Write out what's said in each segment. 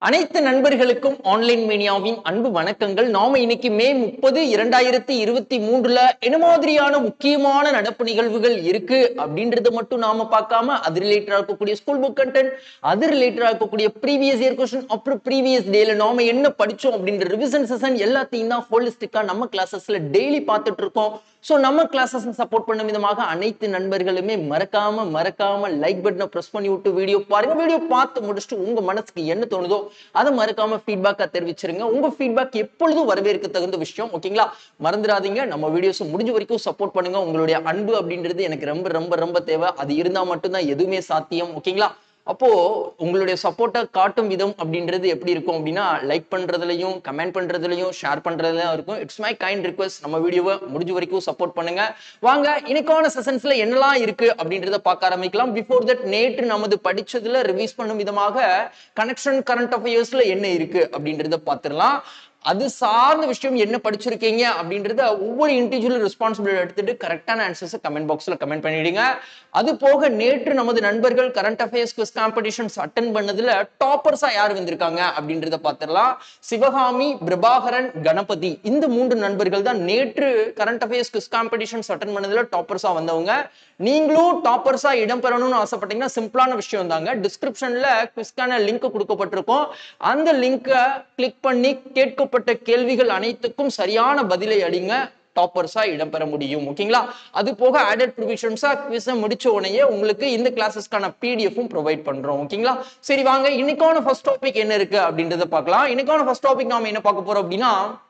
அனைத்து நண்பர்களுக்கும் ஆன்லைன் மீடியாவின் அன்பு வணக்கங்கள் நாம இன்னைக்கு மே முப்பது இரண்டாயிரத்தி இருபத்தி மூன்றுல என்ன மாதிரியான முக்கியமான நடப்பு நிகழ்வுகள் இருக்கு அப்படின்றத மட்டும் நாம பார்க்காம அது ரிலேட்டடா இருக்கக்கூடிய ஸ்கூல் புக் கண்டென்ட் அது ரிலேட்டடா இருக்கக்கூடிய ப்ரீவியஸ் இயர் கொஸ்டின் அப்புறம் ப்ரீவியஸ் டேல நாம என்ன படிச்சோம் அப்படின்ற ரிவிஷன் செஷன் எல்லாத்தையும் தான் ஹோலிஸ்டிக்கா நம்ம கிளாஸஸ்ல டெய்லி பார்த்துட்டு இருக்கோம் ஸோ நம்ம கிளாஸஸ் சப்போர்ட் பண்ண விதமாக அனைத்து நண்பர்களுமே மறக்காம மறக்காம லைக் பட்டனை ப்ரெஸ் பண்ணி விட்டு வீடியோ பாருங்க வீடியோ பார்த்து முடிச்சுட்டு உங்க மனசுக்கு என்ன தோணுதோ அதை மறக்காம ஃபீட்பேக்கா தெரிவிச்சிருங்க உங்க ஃபீட்பேக் எப்பொழுதும் வரவேற்க தகுந்த விஷயம் ஓகேங்களா மறந்துடாதீங்க நம்ம வீடியோஸ் முடிஞ்ச வரைக்கும் சப்போர்ட் பண்ணுங்க உங்களுடைய அன்பு அப்படின்றது எனக்கு ரொம்ப ரொம்ப ரொம்ப தேவை அது இருந்தா மட்டும்தான் எதுவுமே சாத்தியம் ஓகேங்களா அப்போ உங்களுடைய சப்போர்ட்டை காட்டும் விதம் அப்படின்றது எப்படி இருக்கும் அப்படின்னா லைக் பண்றதுலையும் கமெண்ட் பண்றதுலையும் ஷேர் பண்றதுலயும் இருக்கும் இட்ஸ் மை கைண்ட் ரிக்வஸ்ட் நம்ம வீடியோவை முடிஞ்ச வரைக்கும் சப்போர்ட் பண்ணுங்க வாங்க இன்னைக்கான செஷன்ஸ்ல என்னெல்லாம் இருக்கு அப்படின்றத பார்க்க ஆரம்பிக்கலாம் பிஃபோர் தட் நேற்று நமது படிச்சதுல ரிவைஸ் பண்ணும் விதமாக கனெக்ஷன் கரண்ட் அஃபேர்ஸ்ல என்ன இருக்கு அப்படின்றத பார்த்துடலாம் அது சார்ந்த விஷயம் என்ன படிச்சிருக்கீங்க அப்படின்றத ஒவ்வொரு இண்டிவிஜுவல் ரெஸ்பான்சிபிலிட்டி எடுத்துட்டு கரெக்டான ஆன்சர்ஸ் கமெண்ட் பாக்ஸ்ல கமெண்ட் பண்ணிடுங்க அது போக நேற்று நமது நண்பர்கள் current affairs quiz competitions attend பண்ணதுல டாப்பர்ஸா யார் வந்திருக்காங்க அப்படின்றத பார்த்துடலாம் சிவகாமி பிரபாகரன் கணபதி இந்த மூன்று நண்பர்கள் தான் நேற்று current affairs quiz competitions attend பண்ணதுல டாப்பர்ஸா வந்தவங்க நீங்களும் டாப்பர்ஸா இடம் பெறணும்னு ஆசைப்பட்டீங்கன்னா சிம்பிளான விஷயம் தாங்க டிஸ்கிரிப்ஷன்ல குவிஸ்க்கான லிங்க் கொடுக்கப்பட்டிருக்கும் அந்த லிங்கை கிளிக் பண்ணி கேட்கப்பட்ட கேள்விகள் அனைத்துக்கும் சரியான பதிலை அடிங்க டாப்பர்ஸா இடம்பெற முடியும் ஓகேங்களா அது போக ஆடட் ப்ரொவிஷன்ஸா குவிஸை முடிச்ச உடனே உங்களுக்கு இந்த கிளாஸஸ்க்கான பிடிஎஃப்பும் ப்ரொவைட் பண்றோம் ஓகேங்களா சரி வாங்க இன்னைக்கான ஃபர்ஸ்ட் டாபிக் என்ன இருக்கு அப்படின்றத பார்க்கலாம் இன்னைக்கான ஃபர்ஸ்ட் டாபிக் நாம என்ன பார்க்க போறோம் அப்படின்னா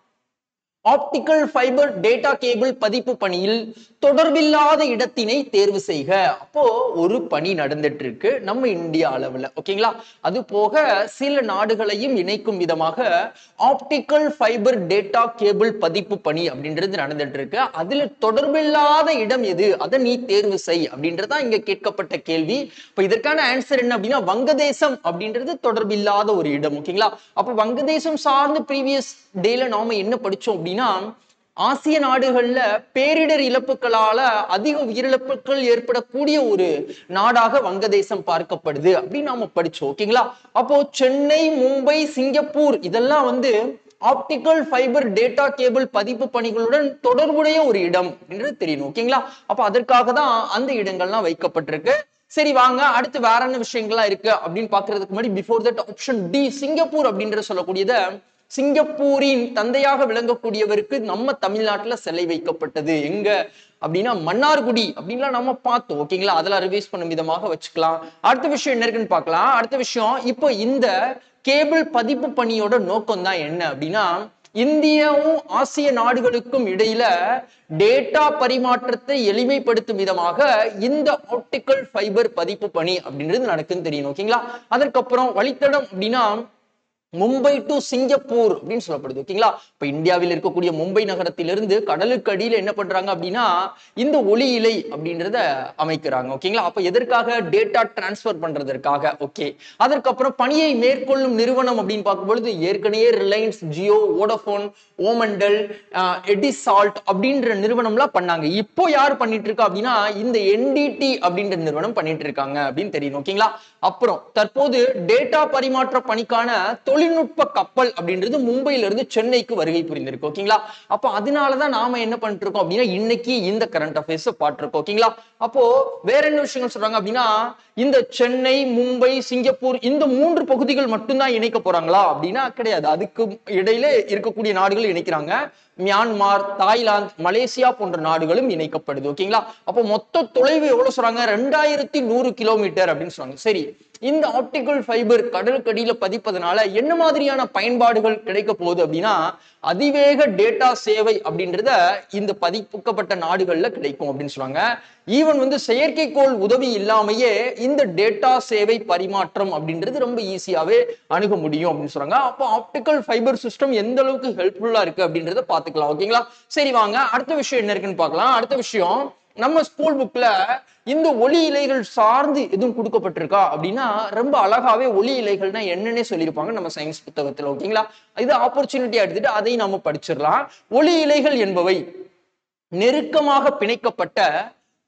ஆப்டிக்கல் ஃபைபர் டேட்டா கேபிள் பதிப்பு பணியில் தொடர்பில்லாத இடத்தினை தேர்வு செய்க அப்போ ஒரு பணி நடந்துட்டு இருக்கு நம்ம இந்தியா அளவுல ஓகேங்களா அது போக சில நாடுகளையும் இணைக்கும் விதமாக ஆப்டிக்கல் ஃபைபர் டேட்டா கேபிள் பதிப்பு பணி அப்படின்றது நடந்துட்டு இருக்கு அதுல தொடர்பில்லாத இடம் எது அதை நீ தேர்வு செய் அப்படின்றதா இங்க கேட்கப்பட்ட கேள்வி இப்ப இதற்கான ஆன்சர் என்ன அப்படின்னா வங்கதேசம் அப்படின்றது தொடர்பில்லாத ஒரு இடம் ஓகேங்களா அப்ப வங்கதேசம் சார்ந்து ப்ரீவியஸ் டேல நாம என்ன படிச்சோம் அப்படின்னா ஆசிய நாடுகள்ல பேரிடர் இழப்புகளால அதிக உயிரிழப்புகள் ஏற்படக்கூடிய ஒரு நாடாக வங்கதேசம் பார்க்கப்படுது அப்படின்னு நாம படிச்சோம் ஓகேங்களா அப்போ சென்னை மும்பை சிங்கப்பூர் இதெல்லாம் வந்து ஆப்டிக்கல் ஃபைபர் டேட்டா கேபிள் பதிப்பு பணிகளுடன் தொடர்புடைய ஒரு இடம் என்று தெரியணும் ஓகேங்களா அப்ப அதற்காக தான் அந்த இடங்கள்லாம் வைக்கப்பட்டிருக்கு சரி வாங்க அடுத்து வேற என்ன விஷயங்கள்லாம் இருக்கு அப்படின்னு பாக்குறதுக்கு முன்னாடி before that option D Singapore அப்படின்ற சொல்லக்கூடியத சிங்கப்பூரின் தந்தையாக விளங்கக்கூடியவருக்கு நம்ம தமிழ்நாட்டுல சிலை வைக்கப்பட்டது எங்க அப்படின்னா மன்னார்குடி அப்படின்லாம் நம்ம பார்த்தோம் ஓகேங்களா அதெல்லாம் ரிவைஸ் பண்ணும் விதமாக வச்சுக்கலாம் அடுத்த விஷயம் என்ன இருக்குன்னு பார்க்கலாம் அடுத்த விஷயம் இப்போ இந்த கேபிள் பதிப்பு பணியோட நோக்கம் தான் என்ன அப்படின்னா இந்தியாவும் ஆசிய நாடுகளுக்கும் இடையில டேட்டா பரிமாற்றத்தை எளிமைப்படுத்தும் விதமாக இந்த ஆப்டிக்கல் ஃபைபர் பதிப்பு பணி அப்படின்றது நடக்குன்னு தெரியணும் ஓகேங்களா அதற்கப்புறம் வழித்தடம் அப்படின்னா மும்பை டு சிங்கப்பூர் அப்படின்னு சொல்லப்படுது ஓகேங்களா இப்ப இந்தியாவில் இருக்கக்கூடிய மும்பை நகரத்திலிருந்து கடலுக்கு அடியில என்ன பண்றாங்க அப்படின்னா இந்த ஒளி இலை அப்படின்றத அமைக்கிறாங்க ஓகேங்களா அப்ப எதற்காக டேட்டா டிரான்ஸ்பர் பண்றதற்காக ஓகே அதற்கப்புறம் பணியை மேற்கொள்ளும் நிறுவனம் அப்படின்னு பார்க்கும்பொழுது ஏற்கனவே ரிலையன்ஸ் ஜியோ ஓடோபோன் ஓமண்டல் எடிசால்ட் அப்படின்ற நிறுவனம்லாம் பண்ணாங்க இப்போ யார் பண்ணிட்டு இருக்கா அப்படின்னா இந்த என்டிடி அப்படின்ற நிறுவனம் பண்ணிட்டு இருக்காங்க அப்படின்னு தெரியும் ஓகேங்களா அப்புறம் தற்போது டேட்டா பரிமாற்ற பணிக்கான தொழில்நுட்ப கப்பல் அப்படின்றது மும்பையில இருந்து சென்னைக்கு வருகை புரிந்திருக்கு ஓகேங்களா அப்போ அதனாலதான் நாம என்ன பண்ணிட்டு இருக்கோம் அப்படின்னா இன்னைக்கு இந்த கரண்ட் அஃபேர்ஸ் பாட்டிருக்கோம் ஓகேங்களா அப்போ வேற என்ன விஷயங்கள் சொல்றாங்க அப்படின்னா இந்த சென்னை மும்பை சிங்கப்பூர் இந்த மூன்று பகுதிகள் மட்டும்தான் இணைக்க போறாங்களா அப்படின்னா கிடையாது அதுக்கு இடையில இருக்கக்கூடிய நாடுகள் இணைக்கிறாங்க மியான்மார் தாய்லாந்து மலேசியா போன்ற நாடுகளும் இணைக்கப்படுது ஓகேங்களா அப்போ மொத்த தொலைவு எவ்வளவு சொல்றாங்க ரெண்டாயிரத்தி நூறு கிலோமீட்டர் அப்படின்னு சொல்றாங்க சரி இந்த ஆப்டிக்கல் ஃபைபர் கடலுக்கடியில பதிப்பதனால என்ன மாதிரியான பயன்பாடுகள் கிடைக்க போகுது அப்படின்னா அதிவேக டேட்டா சேவை அப்படின்றத இந்த பதிப்புக்கப்பட்ட நாடுகள்ல கிடைக்கும் அப்படின்னு சொல்லுவாங்க ஈவன் வந்து செயற்கைக்கோள் உதவி இல்லாமையே இந்த டேட்டா சேவை பரிமாற்றம் அப்படின்றது ரொம்ப ஈஸியாவே அணுக முடியும் அப்படின்னு சொல்றாங்க அப்போ ஆப்டிக்கல் ஃபைபர் சிஸ்டம் எந்த அளவுக்கு ஹெல்ப்ஃபுல்லா இருக்கு அப்படின்றத பாத்துக்கலாம் ஓகேங்களா சரி வாங்க அடுத்த விஷயம் என்ன இருக்குன்னு பார்க்கலாம் அடுத்த விஷயம் நம்ம ஸ்கூல் புக்ல இந்த ஒளி இலைகள் சார்ந்து எதுவும் கொடுக்கப்பட்டிருக்கா அப்படின்னா ரொம்ப அழகாவே ஒளி இலைகள்னா என்னன்னே சொல்லியிருப்பாங்க நம்ம சயின்ஸ் புத்தகத்துல ஓகேங்களா இது ஆப்பர்ச்சுனிட்டி எடுத்துட்டு அதையும் நம்ம படிச்சிடலாம் ஒளி இலைகள் என்பவை நெருக்கமாக பிணைக்கப்பட்ட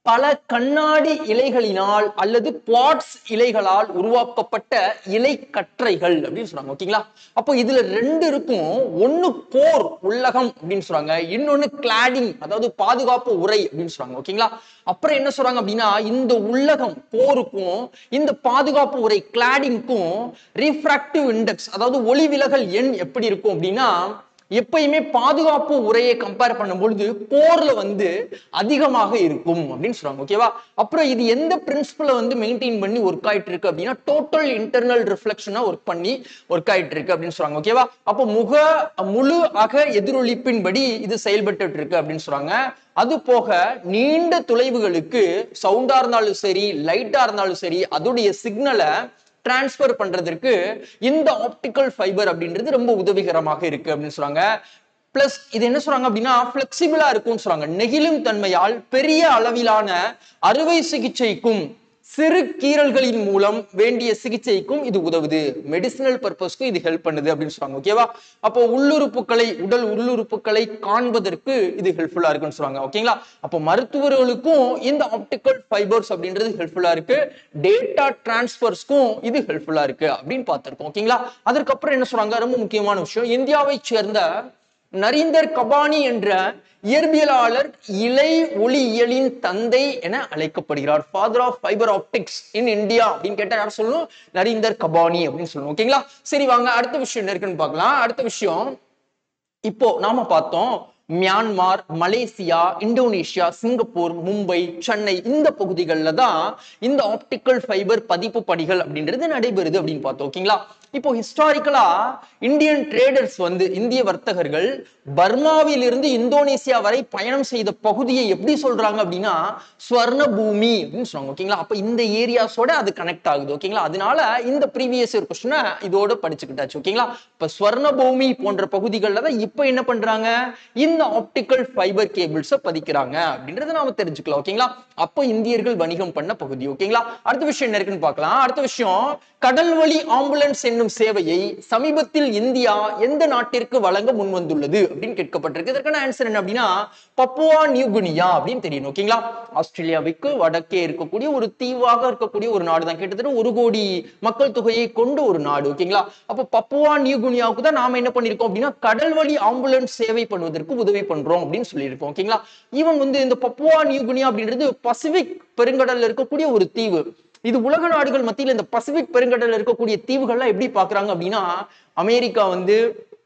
பல கண்ணாடி இலைகளினால் அல்லது குவாட்ஸ் இலைகளால் உருவாக்கப்பட்ட இலை கற்றைகள் அப்படின்னு சொல்றாங்க ஓகேங்களா அப்போ இதுல ரெண்டு இருக்கும் ஒண்ணு கோர் உள்ளகம் அப்படின்னு சொல்றாங்க இன்னொன்னு கிளாடிங் அதாவது பாதுகாப்பு உரை அப்படின்னு சொல்றாங்க ஓகேங்களா அப்புறம் என்ன சொல்றாங்க அப்படின்னா இந்த உள்ளகம் கோருக்கும் இந்த பாதுகாப்பு உரை கிளாடிங்க்கும் ரீஃப்ராக்டிவ் இண்டெக்ஸ் அதாவது ஒளி விலகல் எண் எப்படி இருக்கும் அப்படின்னா எப்பயுமே பாதுகாப்பு உரையை கம்பேர் பண்ணும் பொழுது போர்ல வந்து அதிகமாக இருக்கும் அப்படின்னு சொல்றாங்க ஓகேவா அப்புறம் இது எந்த பிரின்சிபலை வந்து மெயின்டைன் பண்ணி ஒர்க் ஆயிட்டு இருக்கு அப்படின்னா டோட்டல் இன்டர்னல் ரிஃப்ளெக்ஷனா ஒர்க் பண்ணி ஒர்க் ஆயிட்டு இருக்கு அப்படின்னு சொல்றாங்க ஓகேவா அப்போ முக முழு அக எதிரொலிப்பின்படி இது செயல்பட்டு இருக்கு அப்படின்னு சொல்றாங்க அது போக நீண்ட தொலைவுகளுக்கு சவுண்டா இருந்தாலும் சரி லைட்டா இருந்தாலும் சரி அதோடைய சிக்னலை டிரான்ஸ்ஃபர் பண்றதற்கு இந்த ஆப்டிக்கல் ஃபைபர் அப்படின்றது ரொம்ப உதவிகரமாக இருக்கு அப்படின்னு சொல்றாங்க பிளஸ் இது என்ன சொல்றாங்க அப்படின்னா பிளெக்சிபிளா இருக்கும்னு சொல்றாங்க நெகிழும் தன்மையால் பெரிய அளவிலான அறுவை சிகிச்சைக்கும் சிறு கீறல்களின் மூலம் வேண்டிய சிகிச்சைக்கும் இது உதவுது மெடிசினல் பர்பஸ்க்கும் இது ஹெல்ப் பண்ணுது அப்படின்னு சொல்றாங்க ஓகேவா அப்போ உள்ளுறுப்புகளை உடல் உள்ளுறுப்புகளை காண்பதற்கு இது ஹெல்ப்ஃபுல்லா இருக்குன்னு சொல்றாங்க ஓகேங்களா அப்போ மருத்துவர்களுக்கும் இந்த ஆப்டிக்கல் ஃபைபர்ஸ் அப்படின்றது ஹெல்ப்ஃபுல்லா இருக்கு டேட்டா டிரான்ஸ்பர்ஸ்க்கும் இது ஹெல்ப்ஃபுல்லா இருக்கு அப்படின்னு பார்த்திருக்கோம் ஓகேங்களா அதற்கப்புறம் என்ன சொல்றாங்க ரொம்ப முக்கியமான விஷயம் இந்தியாவை சேர்ந்த நரீந்தர் கபானி என்ற இயற்பியலாளர் இலை ஒளியியலின் தந்தை என அழைக்கப்படுகிறார் father of fiber optics in India அப்படின்னு கேட்டா யார் சொல்லணும் நரீந்தர் கபானி அப்படின்னு சொல்லணும் ஓகேங்களா சரி வாங்க அடுத்த விஷயம் என்ன இருக்குன்னு பார்க்கலாம் அடுத்த விஷயம் இப்போ நாம பார்த்தோம் Myanmar Malaysia Indonesia Singapore Mumbai Chennai இந்த பகுதிகளில் தான் இந்த ஆப்டிக்கல் ஃபைபர் பதிப்பு பணிகள் அப்படின்றது நடைபெறுது அப்படின்னு பார்த்தோம் ஓகேங்களா இப்போ ஹிஸ்டாரிக்கலா இந்தியன் ட்ரேடர்ஸ் வந்து இந்திய வர்த்தகர்கள் பர்மாவில் இருந்து இந்தோனேசியா வரை பயணம் செய்த பகுதியை எப்படி சொல்றாங்க அப்படின்னா ஸ்வர்ண பூமி அப்படின்னு சொல்றாங்க ஓகேங்களா அப்ப இந்த ஏரியாஸோட அது கனெக்ட் ஆகுது ஓகேங்களா அதனால இந்த ப்ரீவியஸ் இயர் கொஸ்டினை இதோட படிச்சுக்கிட்டாச்சு ஓகேங்களா இப்ப ஸ்வர்ண பூமி போன்ற பகுதிகளில் தான் இப்ப என்ன பண்றாங்க இந்த ஆப்டிக்கல் ஃபைபர் கேபிள்ஸை பதிக்கிறாங்க அப்படின்றத நாம தெரிஞ்சுக்கலாம் ஓகேங்களா அப்போ இந்தியர்கள் வணிகம் பண்ண பகுதி ஓகேங்களா அடுத்த விஷயம் என்ன இருக்குன்னு பார்க்கலாம் அடுத்த விஷயம் கடல் வழி ஆம்புலன்ஸ் என்னும் சேவையை சமீபத்தில் இந்தியா எந்த நாட்டிற்கு வழங்க முன்வந்துள்ளது அப்படின்னு கேட்கப்பட்டிருக்கு இதற்கான ஆன்சர் என்ன அப்படின்னா பப்புவா நியூ குனியா அப்படின்னு தெரியணும் ஓகேங்களா ஆஸ்திரேலியாவுக்கு வடக்கே இருக்கக்கூடிய ஒரு தீவாக இருக்கக்கூடிய ஒரு நாடு தான் கிட்டத்தட்ட ஒரு கோடி மக்கள் தொகையை கொண்ட ஒரு நாடு ஓகேங்களா அப்போ பப்புவா நியூ குனியாவுக்கு தான் நாம என்ன பண்ணிருக்கோம் அப்படின்னா கடல் வழி ஆம்புலன்ஸ் சேவை பண்ணுவதற்கு உதவி பண்றோம் அப்படின்னு சொல்லியிருக்கோம் ஓகேங்களா ஈவன் வந்து இந்த பப்புவா நியூ குனியா அப்படின்றது பசிபிக் பெருங்கடல்ல இருக்கக்கூடிய ஒரு தீவு இது உலக நாடுகள் மத்தியில் இந்த பசிபிக் பெருங்கடல்ல இருக்கக்கூடிய தீவுகள்லாம் எப்படி பாக்குறாங்க அப்படின்னா அமெரிக்கா வந்து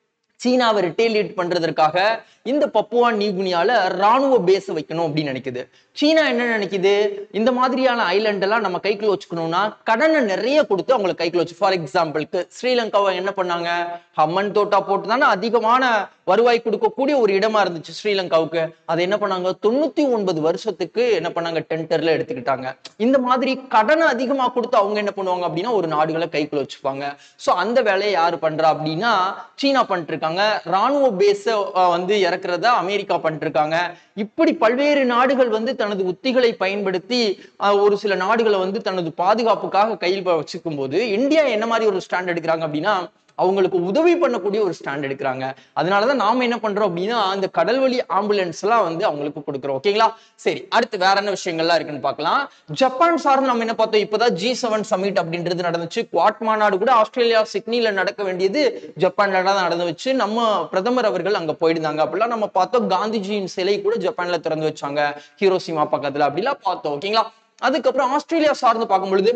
சீனாவை ரிட்டேலியேட் பண்றதற்காக இந்த பப்புவா நியூகுனியால ராணுவ பேஸ் வைக்கணும் அப்படின்னு நினைக்குது சீனா என்ன நினைக்குது இந்த மாதிரியான ஐலண்ட் எல்லாம் நம்ம கைக்குள்ள வச்சுக்கணும்னா கடனை நிறைய கொடுத்து அவங்களை கைக்குள்ள வச்சு ஃபார் எக்ஸாம்பிளுக்கு ஸ்ரீலங்காவை என்ன பண்ணாங்க ஹம்மன் தோட்டா போட்டு தானே அதிகமான வருவாய் கொடுக்கக்கூடிய ஒரு இடமா இருந்துச்சு ஸ்ரீலங்காவுக்கு அதை என்ன பண்ணாங்க தொண்ணூத்தி ஒன்பது வருஷத்துக்கு என்ன பண்ணாங்க டென்டர்ல எடுத்துக்கிட்டாங்க இந்த மாதிரி கடனை அதிகமா கொடுத்து அவங்க என்ன பண்ணுவாங்க அப்படின்னா ஒரு நாடுகளை கைக்குள்ள வச்சுப்பாங்க சோ அந்த வேலையை யாரு பண்றா அப்படின்னா சீனா பண்ணிட்டு இருக்காங்க ராணுவ பேஸ வந்து இறக்குறத அமெரிக்கா பண்ணிட்டு இருக்காங்க இப்படி பல்வேறு நாடுகள் வந்து தனது உத்திகளை பயன்படுத்தி அஹ், ஒரு சில நாடுகளை வந்து தனது பாதுகாப்புக்காக கையில் வச்சுக்கும் போது இந்தியா என்ன மாதிரி ஒரு ஸ்டாண்ட் எடுக்கிறாங்க அப்படின்னா அவங்களுக்கு உதவி பண்ணக்கூடிய ஒரு ஸ்டாண்ட் எடுக்கிறாங்க அதனாலதான் நாம என்ன பண்றோம் அப்படின்னா அந்த கடல் வழி ஆம்புலன்ஸ் எல்லாம் வந்து அவங்களுக்கு கொடுக்குறோம் ஓகேங்களா சரி அடுத்து வேற என்ன விஷயங்கள்லாம் இருக்குன்னு பார்க்கலாம் ஜப்பான் சார்ந்து நம்ம என்ன பார்த்தோம் இப்பதான் ஜி செவன் சமிட் அப்படின்றது நடந்துச்சு குவாட் மாநாடு கூட ஆஸ்திரேலியா சிட்னில நடக்க வேண்டியது ஜப்பான்ல தான் நடந்துச்சு நம்ம பிரதமர் அவர்கள் அங்க போயிருந்தாங்க அப்படிலாம் நம்ம பார்த்தோம் காந்திஜியின் சிலை கூட ஜப்பான்ல திறந்து வச்சாங்க ஹீரோசிமா பக்கத்துல அப்படிலாம் பார்த்தோம் ஓகேங்களா அதுக்கப்புறம் ஆஸ்திரேலியா சார்ந்து பார்க்கும் பொழுது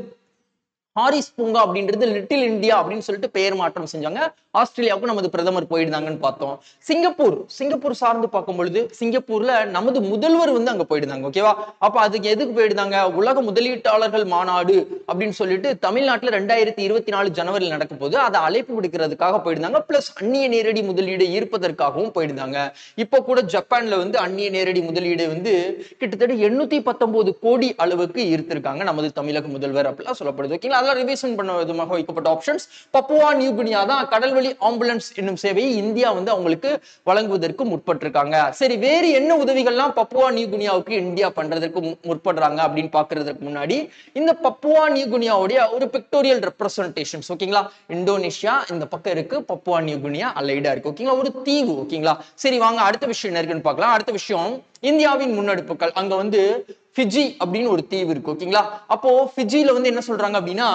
ஹாரிஸ் பூங்கா அப்படின்றது லிட்டில் இந்தியா அப்படின்னு சொல்லிட்டு பெயர் மாற்றம் செஞ்சாங்க ஆஸ்திரேலியாவுக்கு நமது பிரதமர் போயிருந்தாங்கன்னு பார்த்தோம் சிங்கப்பூர் சிங்கப்பூர் சார்ந்து பார்க்கும் பொழுது சிங்கப்பூர்ல நமது முதல்வர் வந்து அங்க போயிருந்தாங்க ஓகேவா அப்ப அதுக்கு எதுக்கு போயிருந்தாங்க உலக முதலீட்டாளர்கள் மாநாடு அப்படின்னு சொல்லிட்டு தமிழ்நாட்டுல ரெண்டாயிரத்தி இருபத்தி நாலு ஜனவரியில் நடக்கும் போது அதை அழைப்பு விடுக்கிறதுக்காக போயிருந்தாங்க பிளஸ் அந்நிய நேரடி முதலீடு ஈர்ப்பதற்காகவும் போயிருந்தாங்க இப்போ கூட ஜப்பான்ல வந்து அந்நிய நேரடி முதலீடு வந்து கிட்டத்தட்ட எண்ணூத்தி பத்தொன்பது கோடி அளவுக்கு ஈர்த்திருக்காங்க நமது தமிழக முதல்வர் அப்படிலாம் சொல்லப்படுது ஓகேங்களா அதெல்லாம் ரிவிஷன் பண்ண விதமாக வைக்கப்பட்ட ஆப்ஷன்ஸ் பப்புவா நியூகினியா தான் கடல்வழி ஆம்புலன்ஸ் என்னும் சேவையை இந்தியா வந்து அவங்களுக்கு வழங்குவதற்கு முற்பட்டிருக்காங்க சரி வேறு என்ன உதவிகள்லாம் பப்புவா நியூகினியாவுக்கு இந்தியா பண்றதற்கு மு- முற்படுறாங்க அப்படின்னு பாக்குறதுக்கு முன்னாடி இந்த பப்புவா நியூகினியாவுடைய ஒரு பிக்டோரியல் ரெப்ரசன்டேஷன்ஸ் ஓகேங்களா இந்தோனேஷியா இந்த பக்கம் இருக்கு பப்புவா நியூகினியா அலைடா இருக்கு ஓகேங்களா ஒரு தீவு ஓகேங்களா சரி வாங்க அடுத்த விஷயம் என்ன இருக்குன்னு பார்க்கலாம் அடுத்த விஷயம் இந்தியாவின் முன்னெடுப்புகள் அங்க வந்து ஃபிஜி அப்படின்னு ஒரு தீவு இருக்கு ஓகேங்களா அப்போ ஃபிஜில வந்து என்ன சொல்றாங்க அப்படின்னா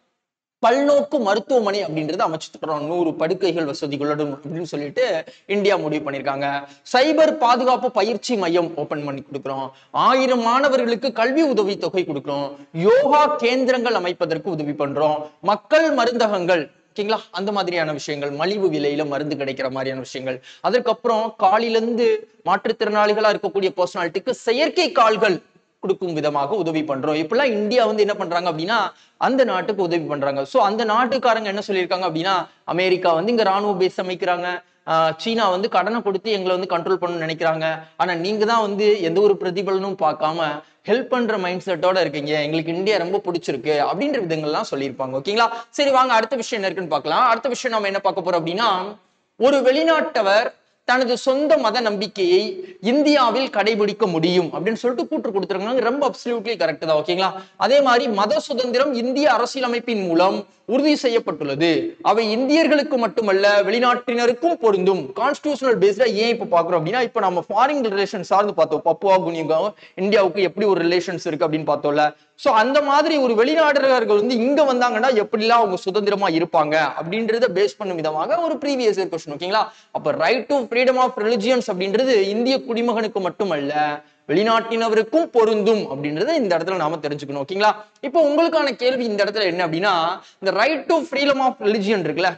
பல்நோக்கு மருத்துவமனை அப்படின்றத அமைச்சு தரோம் நூறு படுக்கைகள் வசதிகளுடன் அப்படின்னு சொல்லிட்டு இந்தியா முடிவு பண்ணியிருக்காங்க சைபர் பாதுகாப்பு பயிற்சி மையம் ஓபன் பண்ணி கொடுக்குறோம் ஆயிரம் மாணவர்களுக்கு கல்வி உதவி தொகை கொடுக்குறோம் யோகா கேந்திரங்கள் அமைப்பதற்கு உதவி பண்றோம் மக்கள் மருந்தகங்கள் ஓகேங்களா அந்த மாதிரியான விஷயங்கள் மலிவு விலையில மருந்து கிடைக்கிற மாதிரியான விஷயங்கள் அதற்கப்புறம் காலில இருந்து மாற்றுத்திறனாளிகளா இருக்கக்கூடிய பர்சனாலிட்டிக்கு செயற்கை கால்கள் கொடுக்கும் விதமாக உதவி பண்றோம் இப்பெல்லாம் இந்தியா வந்து என்ன பண்றாங்க அப்படின்னா அந்த நாட்டுக்கு உதவி பண்றாங்க சோ அந்த நாட்டுக்காரங்க என்ன சொல்லியிருக்காங்க அப்படின்னா அமெரிக்கா வந்து இங்க ராணுவ பேஸ் அமைக்கிறாங்க ஆஹ் சீனா வந்து கடனை கொடுத்து எங்களை வந்து கண்ட்ரோல் பண்ணணும்னு நினைக்கிறாங்க ஆனா நீங்க தான் வந்து எந்த ஒரு பிரதிபலனும் பார்க்காம ஹெல்ப் பண்ற மைண்ட் செட்டோட இருக்கீங்க எங்களுக்கு இந்தியா ரொம்ப பிடிச்சிருக்கு அப்படின்ற விதங்கள்லாம் சொல்லியிருப்பாங்க ஓகேங்களா சரி வாங்க அடுத்த விஷயம் என்ன இருக்குன்னு பார்க்கலாம் அடுத்த விஷயம் நம்ம என்ன பார்க்க போறோம் அப்படின்னா ஒரு வெளிநாட்டவர் தனது சொந்த மத நம்பிக்கையை இந்தியாவில் கடைபிடிக்க முடியும் அப்படின்னு சொல்லிட்டு கூற்று கொடுத்துருக்காங்க ரொம்ப அப்சல்யூட்லி கரெக்ட் தான் ஓகேங்களா அதே மாதிரி மத சுதந்திரம் இந்திய அரசியலமைப்பின் மூலம் உறுதி செய்யப்பட்டுள்ளது அவை இந்தியர்களுக்கு மட்டுமல்ல வெளிநாட்டினருக்கும் பொருந்தும் கான்ஸ்டியூஷனல் பேஸ்டா ஏன் இப்ப பாக்குறோம் அப்படின்னா இப்ப நம்ம ஃபாரின் ரிலேஷன் சார்ந்து பார்த்தோம் பப்புவா குனிகா இந்தியாவுக்கு எப்படி ஒரு ரிலேஷன்ஸ் இருக்கு அப்படின்னு பார்த்தோம்ல சோ அந்த மாதிரி ஒரு வெளிநாடுகள் வந்து இங்க வந்தாங்கன்னா எப்படிலாம் அவங்க சுதந்திரமா இருப்பாங்க அப்படின்றத பேஸ் பண்ணும் விதமாக ஒரு ப்ரீவியஸ் இயர் கொஸ்டின் ஓகேங்களா அப்ப right to freedom of religions அப்படின்றது இந்திய குடிமகனுக்கு மட்டுமல்ல வெளிநாட்டினவருக்கும் பொருந்தும் அப்படின்றத இந்த இடத்துல நாம தெரிஞ்சுக்கணும் ஓகேங்களா இப்போ உங்களுக்கான கேள்வி இந்த இடத்துல என்ன அப்படின்னா இந்த right to freedom of religion இருக்குல்ல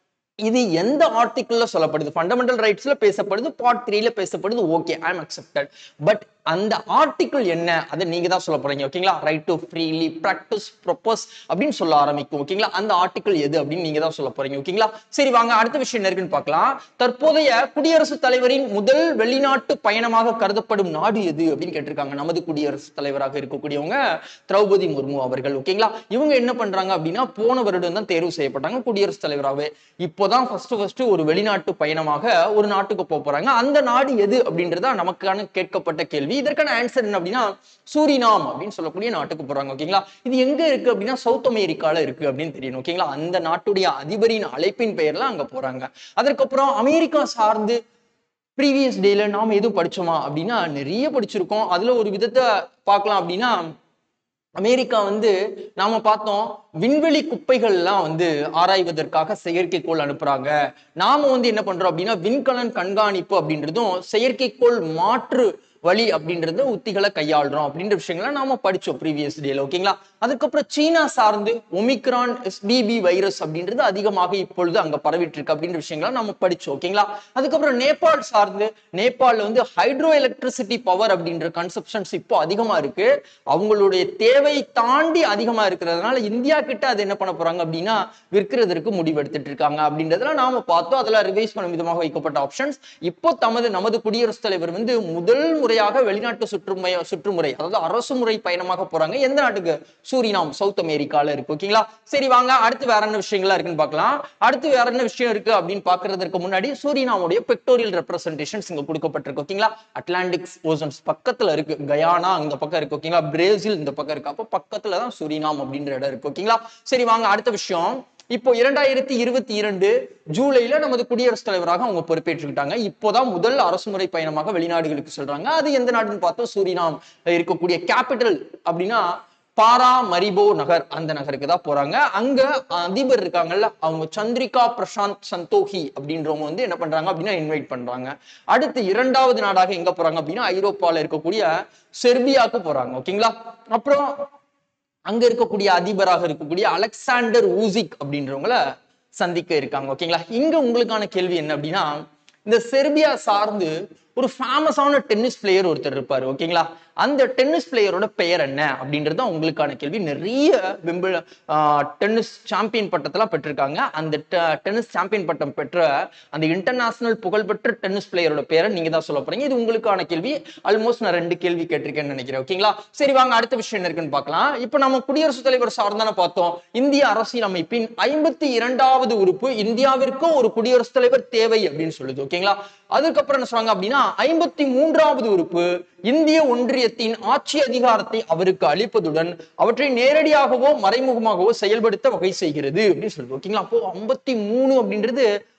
இது எந்த ஆர்டிக்கிள்ல சொல்லப்படுது ஃபண்டமெண்டல் ரைட்ஸ்ல பேசப்படுது பார்ட் த்ரீல பேசப்படுது okay I am accepted but அந்த ஆர்டிக்கிள் என்ன அதை நீங்க தான் சொல்ல போறீங்க ஓகேங்களா right to freely practise propose அப்படின்னு சொல்ல ஆரம்பிக்கும் ஓகேங்களா அந்த ஆர்டிக்கிள் எது அப்படின்னு நீங்க தான் சொல்ல போறீங்க ஓகேங்களா சரி வாங்க அடுத்த விஷயம் என்ன இருக்குன்னு பார்க்கலாம் தற்போதைய குடியரசுத் தலைவரின் முதல் வெளிநாட்டு பயணமாக கருதப்படும் நாடு எது அப்படின்னு கேட்டிருக்காங்க நமது குடியரசுத் தலைவராக இருக்கக்கூடியவங்க திரௌபதி முர்மு அவர்கள் ஓகேங்களா இவங்க என்ன பண்றாங்க அப்படின்னா போன வருடம் தான் தேர்வு செய்யப்பட்டாங்க குடியரசுத் தலைவராகவே இப்போதான் ஃபர்ஸ்ட் ஃபர்ஸ்ட் ஒரு வெளிநாட்டு பயணமாக ஒரு நாட்டுக்கு போக போறாங்க அந்த நாடு எது அப்படின்றதா நமக்கான கேட்கப்பட்ட கேள்வி இதற்கான ஆன்சர் என்ன அப்படின்னா சூரினாம் அப்படின்னு சொல்லக்கூடிய நாட்டுக்கு போறாங்க ஓகேங்களா இது எங்க இருக்கு அப்படின்னா சவுத் அமெரிக்கால இருக்கு அப்படின்னு தெரியணும் ஓகேங்களா அந்த நாட்டுடைய அதிபரின் அழைப்பின் பெயர்ல அங்க போறாங்க அதற்கப்புறம் அமெரிக்கா சார்ந்து ப்ரீவியஸ் டேல நாம எதுவும் படிச்சோமா அப்படின்னா நிறைய படிச்சிருக்கோம் அதுல ஒரு விதத்தை பார்க்கலாம் அப்படின்னா அமெரிக்கா வந்து நாம பார்த்தோம் விண்வெளி குப்பைகள்லாம் வந்து ஆராய்வதற்காக செயற்கைக்கோள் அனுப்புறாங்க நாம வந்து என்ன பண்றோம் அப்படின்னா விண்கலன் கண்காணிப்பு அப்படின்றதும் செயற்கைக்கோள் மாற்று வழி அப்படின்றத உத்திகளை கையாளுறோம் அப்படின்ற விஷயங்களை நாம படிச்சோம் ப்ரீவியஸ் டேல ஓகேங்களா அதுக்கப்புறம் சீனா சார்ந்து ஒமிக்ரான் எஸ்பிபி வைரஸ் அப்படின்றது அதிகமாக இப்பொழுது அங்க பரவிட்டு இருக்கு அப்படின்ற விஷயங்களை நம்ம படிச்சோம் ஓகேங்களா அதுக்கப்புறம் நேபாள் சார்ந்து நேபாள்ல வந்து ஹைட்ரோ எலக்ட்ரிசிட்டி பவர் அப்படின்ற கன்செப்ஷன்ஸ் இப்போ அதிகமா இருக்கு அவங்களுடைய தேவை தாண்டி அதிகமா இருக்கிறதுனால இந்தியா கிட்ட அது என்ன பண்ண போறாங்க அப்படின்னா விற்கிறதற்கு முடிவெடுத்துட்டு இருக்காங்க அப்படின்றதெல்லாம் நாம பார்த்தோம் அதெல்லாம் ரிவைஸ் பண்ணும் விதமாக வைக்கப்பட்ட ஆப்ஷன்ஸ் இப்போ தமது நமது குடியரசுத் தலைவர் வந்து முதல் முறையாக வெளிநாட்டு சுற்றுமுறை சுற்றுமுறை அதாவது அரசு முறை பயணமாக போறாங்க எந்த நாட்டுக்கு சூரினாம் சவுத் அமெரிக்கால இருக்கு ஓகேங்களா சரி வாங்க அடுத்து வேற என்ன விஷயங்களா இருக்குன்னு பார்க்கலாம் அடுத்து வேற என்ன விஷயம் இருக்கு அப்படின்னு பாக்குறதுக்கு முன்னாடி சூரினாமுடைய பெக்டோரியல் ரெப்ரசன்டேஷன்ஸ் இங்க கொடுக்கப்பட்டிருக்கு ஓகேங்களா அட்லாண்டிக்ஸ் ஓசன்ஸ் பக்கத்துல இருக்கு கயானா இந்த பக்கம் இருக்கு ஓகேங்களா பிரேசில் இந்த பக்கம் இருக்கு அப்போ பக்கத்துல தான் சூரினாம் அப்படின்ற இடம் இருக்கு ஓகேங்களா சரி வாங்க அடுத்த விஷயம் இப்போ இரண்டாயிரத்தி இருபத்தி இரண்டு ஜூலைல நமது குடியரசுத் தலைவராக அவங்க பொறுப்பேற்றுக்கிட்டாங்க இப்போதான் முதல் அரசுமுறை பயணமாக வெளிநாடுகளுக்கு சொல்றாங்க அது எந்த நாடுன்னு பார்த்தோம் சூரினாம் இருக்கக்கூடிய கேபிட்டல் அப்படின்னா பாரா மரிபோ நகர் அந்த நகருக்கு தான் போறாங்க அங்க அதிபர் இருக்காங்கல்ல அவங்க சந்திரிகா பிரசாந்த் சந்தோகி அப்படின்றவங்க வந்து என்ன பண்றாங்க அப்படின்னா இன்வைட் பண்றாங்க அடுத்து இரண்டாவது நாடாக எங்க போறாங்க அப்படின்னா ஐரோப்பால இருக்கக்கூடிய செர்பியாவுக்கு போறாங்க ஓகேங்களா அப்புறம் அங்க இருக்கக்கூடிய அதிபராக இருக்கக்கூடிய அலெக்சாண்டர் ஊசிக் அப்படின்றவங்கள சந்திக்க இருக்காங்க ஓகேங்களா இங்க உங்களுக்கான கேள்வி என்ன அப்படின்னா இந்த செர்பியா சார்ந்து ஒரு ஃபேமஸான டென்னிஸ் பிளேயர் ஒருத்தர் இருப்பாரு ஓகேங்களா அந்த டென்னிஸ் பிளேயரோட பெயர் என்ன அப்படின்றது தான் உங்களுக்கான கேள்வி நிறைய விம்பிள் டென்னிஸ் சாம்பியன் பட்டத்தெல்லாம் பெற்றிருக்காங்க அந்த டென்னிஸ் சாம்பியன் பட்டம் பெற்ற அந்த இன்டர்நேஷனல் புகழ்பெற்ற டென்னிஸ் பிளேயரோட பேரை நீங்க தான் சொல்ல போறீங்க இது உங்களுக்கான கேள்வி ஆல்மோஸ்ட் நான் ரெண்டு கேள்வி கேட்டிருக்கேன்னு நினைக்கிறேன் ஓகேங்களா சரி வாங்க அடுத்த விஷயம் என்ன இருக்குன்னு பார்க்கலாம் இப்போ நம்ம குடியரசுத் தலைவர் சார்ந்தான பார்த்தோம் இந்திய அரசியலமைப்பின் ஐம்பத்தி இரண்டாவது உறுப்பு இந்தியாவிற்கும் ஒரு குடியரசுத் தலைவர் தேவை அப்படின்னு சொல்லுது ஓகேங்களா அதுக்கப்புறம் என்ன சொல்றாங்க அப்படின்னா ஐம்பத்தி மூன்றாவது உறுப்பு இந்திய ஒன்றியத்தின் ஆட்சி அதிகாரத்தை அவருக்கு அளிப்பதுடன் அவற்றை நேரடியாகவோ மறைமுகமாகவோ செயல்படுத்த வகை செய்கிறது அப்படின்னு சொல்லுது ஓகேங்களா அப்போ ஐம்பத்தி மூணு அப்படின்றது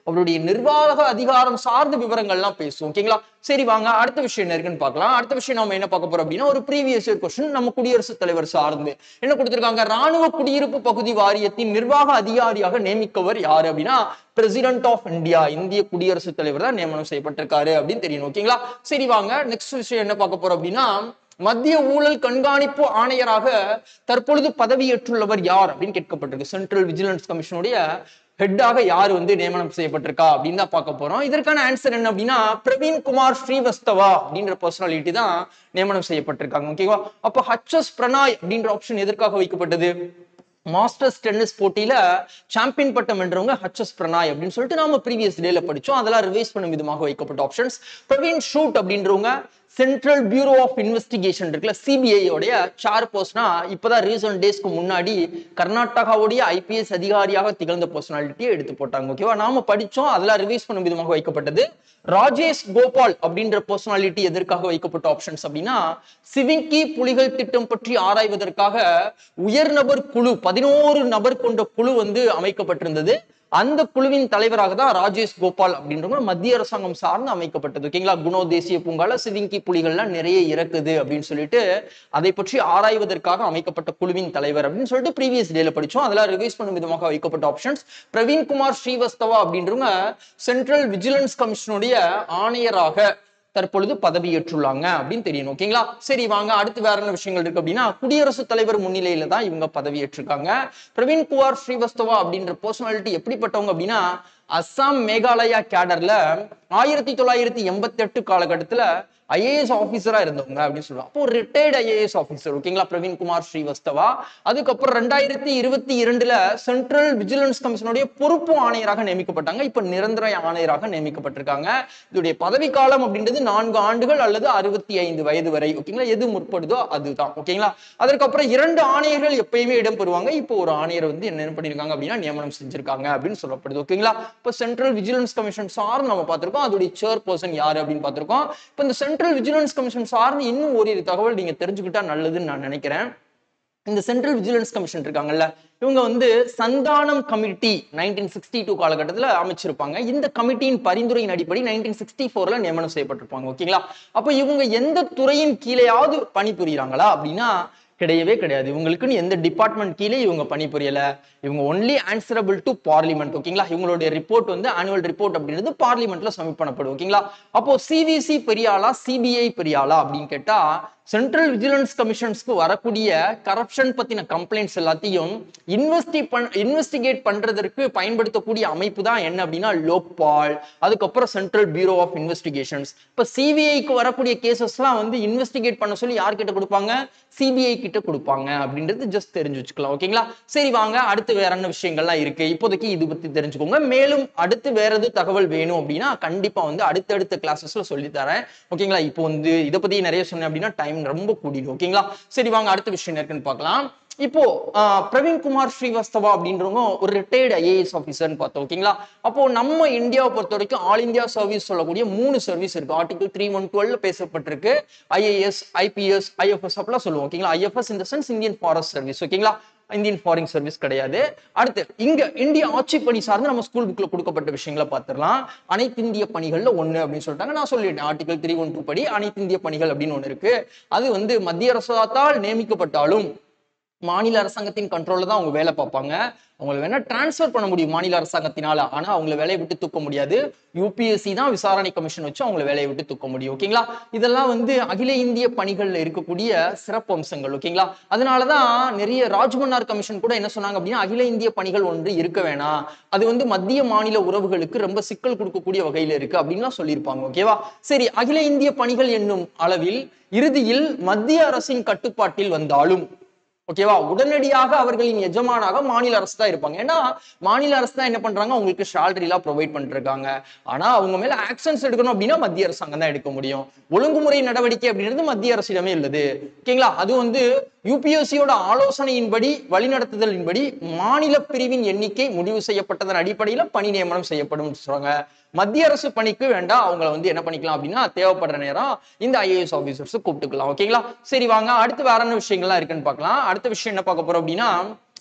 அவருடைய நிர்வாக அதிகாரம் சார்ந்த விவரங்கள்லாம் பேசுவோம் ஓகேங்களா சரி வாங்க அடுத்த விஷயம் என்ன இருக்குன்னு பார்க்கலாம் அடுத்த விஷயம் நம்ம என்ன பார்க்க போறோம் அப்படின்னா ஒரு ப்ரீவியஸ் இயர் கொஸ்டின் நம்ம குடியரசுத் தலைவர் சார்ந்து என்ன கொடுத்திருக்காங்க ராணுவ குடியிருப்பு பகுதி வாரியத்தின் நிர்வாக அதிகாரியாக நியமிக்கவர் யாரு அப்படின்னா பிரசிடென்ட் ஆஃப் இந்தியா இந்திய குடியரசுத் தலைவர் தான் நியமனம் செய்யப்பட்டிருக்காரு அப்படின்னு தெரியணும் ஓகேங்களா சரி வாங்க நெக்ஸ்ட் விஷயம் என்ன பார்க்க போறோம் அப்படின்னா மத்திய ஊழல் கண்காணிப்பு ஆணையராக தற்பொழுது பதவியேற்றுள்ளவர் யார் அப்படின்னு கேட்கப்பட்டிருக்கு சென்ட்ரல் விஜிலன்ஸ் கமிஷனுடைய ஹெட்டாக யார் வந்து நியமனம் செய்யப்பட்டிருக்கா அப்படின்னு தான் பார்க்க போறோம் இதற்கான ஆன்சர் என்ன அப்படின்னா பிரவீன் குமார் ஸ்ரீவஸ்தவா அப்படின்ற பர்சனாலிட்டி தான் நியமனம் செய்யப்பட்டிருக்காங்க ஓகேவா அப்போ ஹச்எஸ் பிரணாய் அப்படின்ற ஆப்ஷன் எதற்காக வைக்கப்பட்டது மாஸ்டர்ஸ் டென்னிஸ் போட்டியில சாம்பியன் பட்டம் வென்றவங்க ஹச்எஸ் பிரணாய் அப்படின்னு சொல்லிட்டு நாம ப்ரீவியஸ் டேல படிச்சோம் அதெல்லாம் ரிவைஸ் பண்ணும் விதமாக வைக்கப்பட்ட ஆப்ஷன்ஸ் பிரவீன் ஷூட் அப்படின்றவங்க சென்ட்ரல் பியூரோ ஆஃப் இன்வெஸ்டிகேஷன் இருக்குல்ல சிபிஐ உடைய சேர் போஸ்ட்னா இப்பதான் ரீசன்ட் டேஸ்க்கு முன்னாடி கர்நாடகாவுடைய ஐபிஎஸ் அதிகாரியாக திகழ்ந்த பர்சனாலிட்டியை எடுத்து போட்டாங்க ஓகேவா நாம படிச்சோம் அதெல்லாம் ரிவைஸ் பண்ணும் விதமாக வைக்கப்பட்டது ராஜேஷ் கோபால் அப்படின்ற பர்சனாலிட்டி எதற்காக வைக்கப்பட்ட ஆப்ஷன்ஸ் அப்படின்னா சிவிங்கி புலிகள் திட்டம் பற்றி ஆராய்வதற்காக உயர்நபர் குழு பதினோரு நபர் கொண்ட குழு வந்து அமைக்கப்பட்டிருந்தது அந்த குழுவின் தலைவராக தான் ராஜேஷ் கோபால் அப்படின்றவங்க மத்திய அரசாங்கம் சார்ந்து அமைக்கப்பட்டது ஓகேங்களா குணோ தேசிய பூங்கால சிவிங்கி புலிகள்லாம் நிறைய இறக்குது அப்படின்னு சொல்லிட்டு அதை பற்றி ஆராய்வதற்காக அமைக்கப்பட்ட குழுவின் தலைவர் அப்படின்னு சொல்லிட்டு ப்ரீவியஸ் டேல படிச்சோம் அதெல்லாம் ரிவைஸ் பண்ணும் விதமாக வைக்கப்பட்ட ஆப்ஷன்ஸ் பிரவீன்குமார் ஸ்ரீவஸ்தவா அப்படின்றவங்க சென்ட்ரல் விஜிலன்ஸ் கமிஷனுடைய ஆணையராக தற்பொழுது பதவியேற்றுள்ளாங்க அப்படின்னு தெரியணும் ஓகேங்களா சரி வாங்க அடுத்து வேற என்ன விஷயங்கள் இருக்கு அப்படின்னா குடியரசுத் தலைவர் முன்னிலையில தான் இவங்க பதவியேற்றிருக்காங்க பிரவீன் குமார் ஸ்ரீவஸ்தவா அப்படின்ற பர்சனாலிட்டி எப்படிப்பட்டவங்க அப்படின்னா அஸ்ஸாம் மேகாலயா கேடர்ல ஆயிரத்தி தொள்ளாயிரத்தி எண்பத்தி எட்டு காலகட்டத்துல ஐஏஎஸ் ஆஃபீஸரா இருந்தவங்க அப்படின்னு சொல்லுவாங்க அப்போ ரிட்டையர்ட் ஐஏஎஸ் ஆஃபீஸர் ஓகேங்களா பிரவீன் குமார் ஸ்ரீவஸ்தவா அதுக்கப்புறம் ரெண்டாயிரத்தி இருபத்தி இரண்டுல சென்ட்ரல் விஜிலன்ஸ் கமிஷனுடைய பொறுப்பு ஆணையராக நியமிக்கப்பட்டாங்க இப்ப நிரந்தர ஆணையராக நியமிக்கப்பட்டிருக்காங்க இதோடைய பதவி காலம் அப்படின்றது நான்கு ஆண்டுகள் அல்லது அறுபத்தி ஐந்து வயது வரை ஓகேங்களா எது முற்படுதோ அதுதான் ஓகேங்களா அதற்கப்புறம் இரண்டு ஆணையர்கள் எப்பயுமே இடம் பெறுவாங்க இப்போ ஒரு ஆணையர் வந்து என்ன பண்ணிருக்காங்க அப்படின்னா நியமனம் செஞ்சிருக்காங்க அப்படின்னு சொல்லப்படுது ஓகேங்களா இப்போ சென்ட்ரல் விஜிலன்ஸ் கமிஷன் சார்ந்து நம்ம பார்த்திருக்கோம் அதோடைய சேர் பர்சன் யாரு அப்படின்னு பார்த்திருக்கோம் இப்போ இந்த சென்ட்ரல் விஜிலன்ஸ் கமிஷன் சார்ந்து இன்னும் ஓரிரு தகவல் நீங்க தெரிஞ்சுக்கிட்டா நல்லதுன்னு நான் நினைக்கிறேன் இந்த சென்ட்ரல் விஜிலன்ஸ் கமிஷன் இருக்காங்கல்ல இவங்க வந்து Santhanam committee nineteen sixty two காலகட்டத்தில் அமைச்சிருப்பாங்க இந்த கமிட்டியின் பரிந்துரையின் அடிப்படை நைன்டீன் சிக்ஸ்டி ஃபோர்ல நியமனம் செய்யப்பட்டிருப்பாங்க ஓகேங்களா அப்போ இவங்க எந்த துறையின் கீழேயாவது பணிபுரியுறாங்களா அப்படின்னா கிடையவே கிடையாது இவங்களுக்குன்னு எந்த டிபார்ட்மெண்ட் கீழே இவங்க பணிபுரியல இவங்க ஒன்லி ஆன்சரபிள் டு பார்லிமெண்ட் ஓகேங்களா இவங்களுடைய ரிப்போர்ட் வந்து ஆனுவல் ரிப்போர்ட் அப்படின்றது பார்லிமெண்ட்ல சப்மிட் பண்ணப்படும் ஓகேங்களா அப்போ சிவிசி பெரியாளா சிபிஐ பெரியாளா அப்படின்னு கேட்டா சென்ட்ரல் விஜிலன்ஸ் கமிஷன்ஸ்க்கு வரக்கூடிய கரப்ஷன் பத்தின கம்ப்ளைண்ட்ஸ் எல்லாத்தையும் இன்வெஸ்டி பண் இன்வெஸ்டிகேட் பண்றதற்கு பயன்படுத்தக்கூடிய அமைப்பு தான் என்ன அப்படின்னா லோக்பால் அதுக்கப்புறம் சென்ட்ரல் பியூரோ ஆஃப் இன்வெஸ்டிகேஷன்ஸ் இப்போ சிபிஐக்கு வரக்கூடிய கேசஸ்லாம் வந்து இன்வெஸ்டிகேட் பண்ண சொல்லி யார்கிட்ட கொடுப்பாங்க சிபிஐ கிட்ட கொடுப்பாங்க அப்படின்றது ஜஸ்ட் தெரிஞ்சு வச்சுக்கலாம் ஓகேங்களா சரி வாங்க அடுத்து வேற என்ன விஷயங்கள்லாம் இருக்கு இப்போதைக்கு இது பத்தி தெரிஞ்சுக்கோங்க மேலும் அடுத்து வேற எது தகவல் வேணும் அப்படின்னா கண்டிப்பா வந்து அடுத்தடுத்த கிளாஸஸ்ல சொல்லி தரேன் ஓகேங்களா இப்போ வந்து இதை பத்தி நிறைய சொன்னேன் அப்படின்னா டைம் ரொம்ப கூடிடும் ஓகேங்களா சரி வாங்க அடுத்த விஷயம் என்ன இருக்குன்னு பார்க்கலாம் இப்போ ஆஹ், பிரவீன் குமார் ஸ்ரீவஸ்தவா அப்படின்றவங்க ஒரு ரிட்டையர்டு ஐஏஎஸ் ஆஃபீஸர்னு பார்த்தோம் ஓகேங்களா அப்போ நம்ம இந்தியாவை பொறுத்த வரைக்கும் ஆல் இந்தியா சர்வீஸ் சொல்லக்கூடிய மூணு சர்வீஸ் இருக்கு ஆர்டிகல் த்ரீ ஒன் டுவெல் பேசப்பட்டிருக்கு ஐஏஎஸ் ஐபிஎஸ் ஐஎஃப்எஸ் அப்படிலாம் சொல்லுவோம் ஓகேங்களா ஐஎஃப்எஸ் இந்த சென்ஸ் இந்தியன் ஃபாரஸ்ட் சர்வீஸ் ஓகேங்களா இந்தியன் ஃபாரின் சர்வீஸ் கிடையாது அடுத்து இங்க இந்திய ஆட்சி பணி சார்ந்து நம்ம ஸ்கூல் புக்ல கொடுக்கப்பட்ட விஷயங்களை பார்த்துடலாம் அனைத்து இந்திய பணிகள்ல ஒண்ணு அப்படின்னு சொல்லிட்டாங்க நான் சொல்லிட்டேன் ஆர்டிகல் த்ரீ ஒன் டூ படி அனைத்து இந்திய பணிகள் அப்படின்னு ஒண்ணு இருக்கு அது வந்து மத்திய அரசால் நியமிக்கப்பட்டாலும் மாநில அரசாங்கத்தின் கண்ட்ரோல்ல தான் அவங்க வேலை பார்ப்பாங்க அவங்களை வேணா டிரான்ஸ்ஃபர் பண்ண முடியும் மாநில அரசாங்கத்தினால ஆனா அவங்கள வேலையை விட்டு தூக்க முடியாது யூபிஎஸ்சி தான் விசாரணை கமிஷன் வச்சு அவங்கள வேலையை விட்டு தூக்க முடியும் ஓகேங்களா இதெல்லாம் வந்து அகில இந்திய பணிகள்ல இருக்கக்கூடிய சிறப்பு அம்சங்கள் ஓகேங்களா அதனாலதான் நிறைய ராஜ்மன்னார் கமிஷன் கூட என்ன சொன்னாங்க அப்படின்னா அகில இந்திய பணிகள் ஒன்று இருக்க வேணாம் அது வந்து மத்திய மாநில உறவுகளுக்கு ரொம்ப சிக்கல் கொடுக்கக்கூடிய வகையில இருக்கு அப்படின்லாம் சொல்லியிருப்பாங்க ஓகேவா சரி அகில இந்திய பணிகள் என்னும் அளவில் இறுதியில் மத்திய அரசின் கட்டுப்பாட்டில் வந்தாலும் ஓகேவா உடனடியாக அவர்களின் எஜமானாக மாநில அரசு தான் இருப்பாங்க ஏன்னா மாநில அரசு தான் என்ன பண்றாங்க அவங்களுக்கு salary எல்லாம் ப்ரொவைட் பண்ணிருக்காங்க ஆனா அவங்க மேல ஆக்ஷன்ஸ் எடுக்கணும் அப்படின்னா மத்திய அரசாங்கம் தான் எடுக்க முடியும் ஒழுங்குமுறை நடவடிக்கை அப்படின்றது மத்திய அரசிடமே உள்ளது ஓகேங்களா அது வந்து யூபிஎஸ்சியோட ஆலோசனையின்படி வழிநடத்துதலின்படி மாநில பிரிவின் எண்ணிக்கை முடிவு செய்யப்பட்டதன் அடிப்படையில பணி நியமனம் செய்யப்படும் சொல்றாங்க மத்திய அரசு பணிக்கு வேண்டாம் அவங்கள வந்து என்ன பண்ணிக்கலாம் அப்படின்னா தேவைப்படுற நேரம் இந்த ஐஏஎஸ் ஆஃபீஸர்ஸ் கூப்பிட்டுக்கலாம் ஓகேங்களா சரி வாங்க அடுத்து வேற என்ன விஷயங்கள்லாம் இருக்குன்னு பார்க்கலாம் அடுத்த விஷயம் என்ன பார்க்க போறோம் அப்படின்னா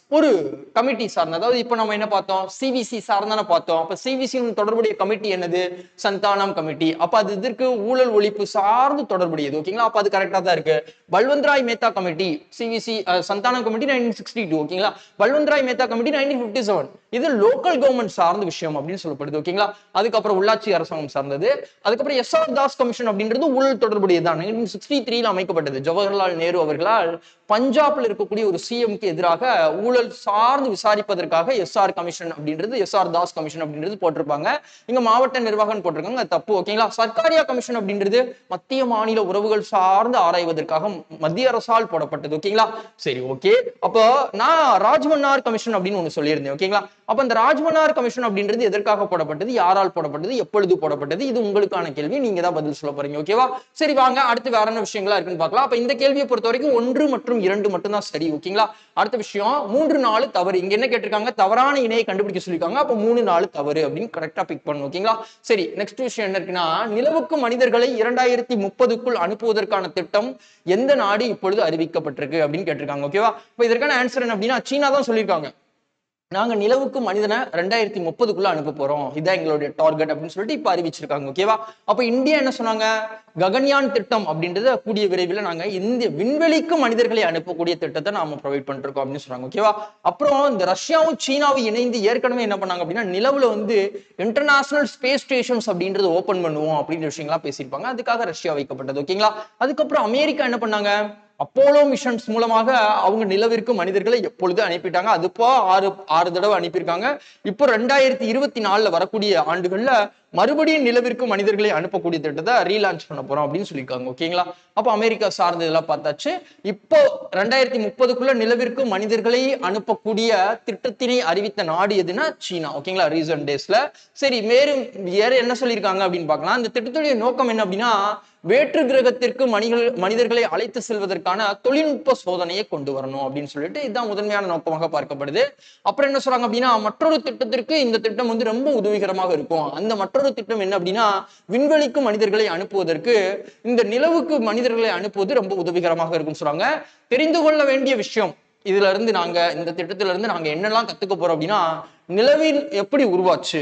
ஒரு கமிட்டி சார்ந்த அதாவது இப்போ நம்ம என்ன பார்த்தோம் சிவிசி சார்ந்தான பார்த்தோம் அப்ப சிவிசி தொடர்புடைய கமிட்டி என்னது சந்தானம் கமிட்டி அப்ப அது இதற்கு ஊழல் ஒழிப்பு சார்ந்து தொடர்புடையது ஓகேங்களா அப்ப அது கரெக்டா தான் இருக்கு Balwantrai Mehta committee CVC Santhanam committee nineteen sixty two ஓகேங்களா Balwantrai Mehta committee nineteen fifty seven இது லோக்கல் கவர்மெண்ட் சார்ந்த விஷயம் அப்படின்னு சொல்லப்படுது ஓகேங்களா அதுக்கப்புறம் உள்ளாட்சி அரசாங்கம் சார்ந்தது அதுக்கப்புறம் எஸ் ஆர் தாஸ் கமிஷன் அப்படின்றது ஊழல் தொடர்புடையதான் நைன்டீன் சிக்ஸ்டி த்ரீல அமைக்கப்பட்டது ஜவஹர்லால் நேரு அவர்களால் பஞ்சாப்ல இருக்கக்கூடிய ஒரு சிஎம்க்கு எதிராக ஊழல் சார்ந்து விசாரிப்பதற்காக எஸ்ஆர் கமிஷன் அப்படின்றது எஸ்ஆர் தாஸ் கமிஷன் அப்படின்றது போட்டிருப்பாங்க இங்க மாவட்ட நிர்வாகம் போட்டிருக்காங்க அது தப்பு ஓகேங்களா சர்க்காரியா கமிஷன் அப்படின்றது மத்திய மாநில உறவுகள் சார்ந்து ஆராய்வதற்காக மத்திய அரசால் போடப்பட்டது ஓகேங்களா சரி ஓகே அப்போ நான் ராஜ்மன்னார் கமிஷன் அப்படின்னு ஒண்ணு சொல்லியிருந்தேன் ஓகேங்களா அப்ப இந்த ராஜ்மன்னார் கமிஷன் அப்படின்றது எதற்காக போடப்பட்டது யாரால் போடப்பட்டது எப்பொழுது போடப்பட்டது இது உங்களுக்கான கேள்வி நீங்க தான் பதில் சொல்ல போறீங்க ஓகேவா சரி வாங்க அடுத்து வேற என்ன விஷயங்களா இருக்குன்னு பார்க்கலாம் அப்ப இந்த கேள்வியை பொறுத்த வரைக்கும் ஒன்று மற்றும் இரண்டு மட்டும்தான் சரி ஓகேங்களா அடுத்த விஷயம் மூன்று நாலு தவறு இங்க என்ன கேட்டிருக்காங்க தவறான இணையை கண்டுபிடிக்க சொல்லியிருக்காங்க அப்ப மூணு நாலு தவறு அப்படின்னு கரெக்டா பிக் பண்ணணும் ஓகேங்களா சரி நெக்ஸ்ட் விஷயம் என்ன இருக்குன்னா நிலவுக்கு மனிதர்களை இரண்டாயிரத்தி முப்பதுக்குள் அனுப்புவதற்கான திட்டம் எந்த நாடு இப்பொழுது அறிவிக்கப்பட்டிருக்கு அப்படின்னு கேட்டிருக்காங்க ஓகேவா இப்ப இதற்கான ஆன்சர் என்ன அப்படின்னா சீனா தான் சொல்லியிருக்காங்க நாங்க நிலவுக்கு மனிதனை ரெண்டாயிரத்தி முப்பதுக்குள்ள அனுப்ப போறோம் இதான் எங்களுடைய டார்கெட் அப்படின்னு சொல்லிட்டு இப்ப அறிவிச்சிருக்காங்க ஓகேவா அப்ப இந்தியா என்ன சொன்னாங்க ககன்யான் திட்டம் அப்படின்றத கூடிய விரைவில் நாங்க இந்திய விண்வெளிக்கு மனிதர்களை அனுப்பக்கூடிய திட்டத்தை நாம ப்ரொவைட் பண்ணிருக்கோம் அப்படின்னு சொன்னாங்க ஓகேவா அப்புறம் இந்த ரஷ்யாவும் சீனாவும் இணைந்து ஏற்கனவே என்ன பண்ணாங்க அப்படின்னா நிலவுல வந்து இன்டர்நேஷனல் ஸ்பேஸ் ஸ்டேஷன்ஸ் அப்படின்றது ஓபன் பண்ணுவோம் அப்படின்ற விஷயங்களா பேசியிருப்பாங்க அதுக்காக ரஷ்யா வைக்கப்பட்டது ஓகேங்களா அதுக்கப்புறம் அமெரிக்கா என்ன பண்ணாங்க அப்போலோ மிஷன்ஸ் மூலமாக அவங்க நிலவிற்கு மனிதர்களை எப்பொழுது அனுப்பிட்டாங்க அது இப்போ ஆறு ஆறு தடவை அனுப்பியிருக்காங்க இப்போ ரெண்டாயிரத்தி இருபத்தி நாலுல வரக்கூடிய ஆண்டுகள்ல மறுபடியும் நிலவிற்கு மனிதர்களை அனுப்பக்கூடிய திட்டத்தை ரீலான்ச் பண்ண போறோம் அப்படின்னு சொல்லியிருக்காங்க ஓகேங்களா அப்போ அமெரிக்கா சார்ந்த இதெல்லாம் பார்த்தாச்சு இப்போ ரெண்டாயிரத்தி முப்பதுக்குள்ள நிலவிற்கு மனிதர்களை அனுப்பக்கூடிய திட்டத்தினை அறிவித்த நாடு எதுனா சீனா ஓகேங்களா ரீசன்ட் டேஸ்ல சரி மேலும் வேற என்ன சொல்லியிருக்காங்க அப்படின்னு பார்க்கலாம் இந்த திட்டத்துடைய நோக்கம் என்ன அப்படின்னா வேற்று கிரகத்திற்கு மனிதர்கள் மனிதர்களை அழைத்து செல்வதற்கான தொழில்நுட்ப சோதனையை கொண்டு வரணும் அப்படின்னு சொல்லிட்டு இதுதான் முதன்மையான நோக்கமாக பார்க்கப்படுது அப்புறம் என்ன சொல்றாங்க அப்படின்னா மற்றொரு திட்டத்திற்கு இந்த திட்டம் வந்து ரொம்ப உதவிகரமாக இருக்கும் அந்த மற்றொரு திட்டம் என்ன அப்படின்னா விண்வெளிக்கு மனிதர்களை அனுப்புவதற்கு இந்த நிலவுக்கு மனிதர்களை அனுப்புவது ரொம்ப உதவிகரமாக இருக்கும்னு சொல்றாங்க தெரிந்து கொள்ள வேண்டிய விஷயம் இதுல இருந்து நாங்க இந்த திட்டத்துல இருந்து நாங்க என்னெல்லாம் கத்துக்க போறோம் அப்படின்னா நிலவில் எப்படி உருவாச்சு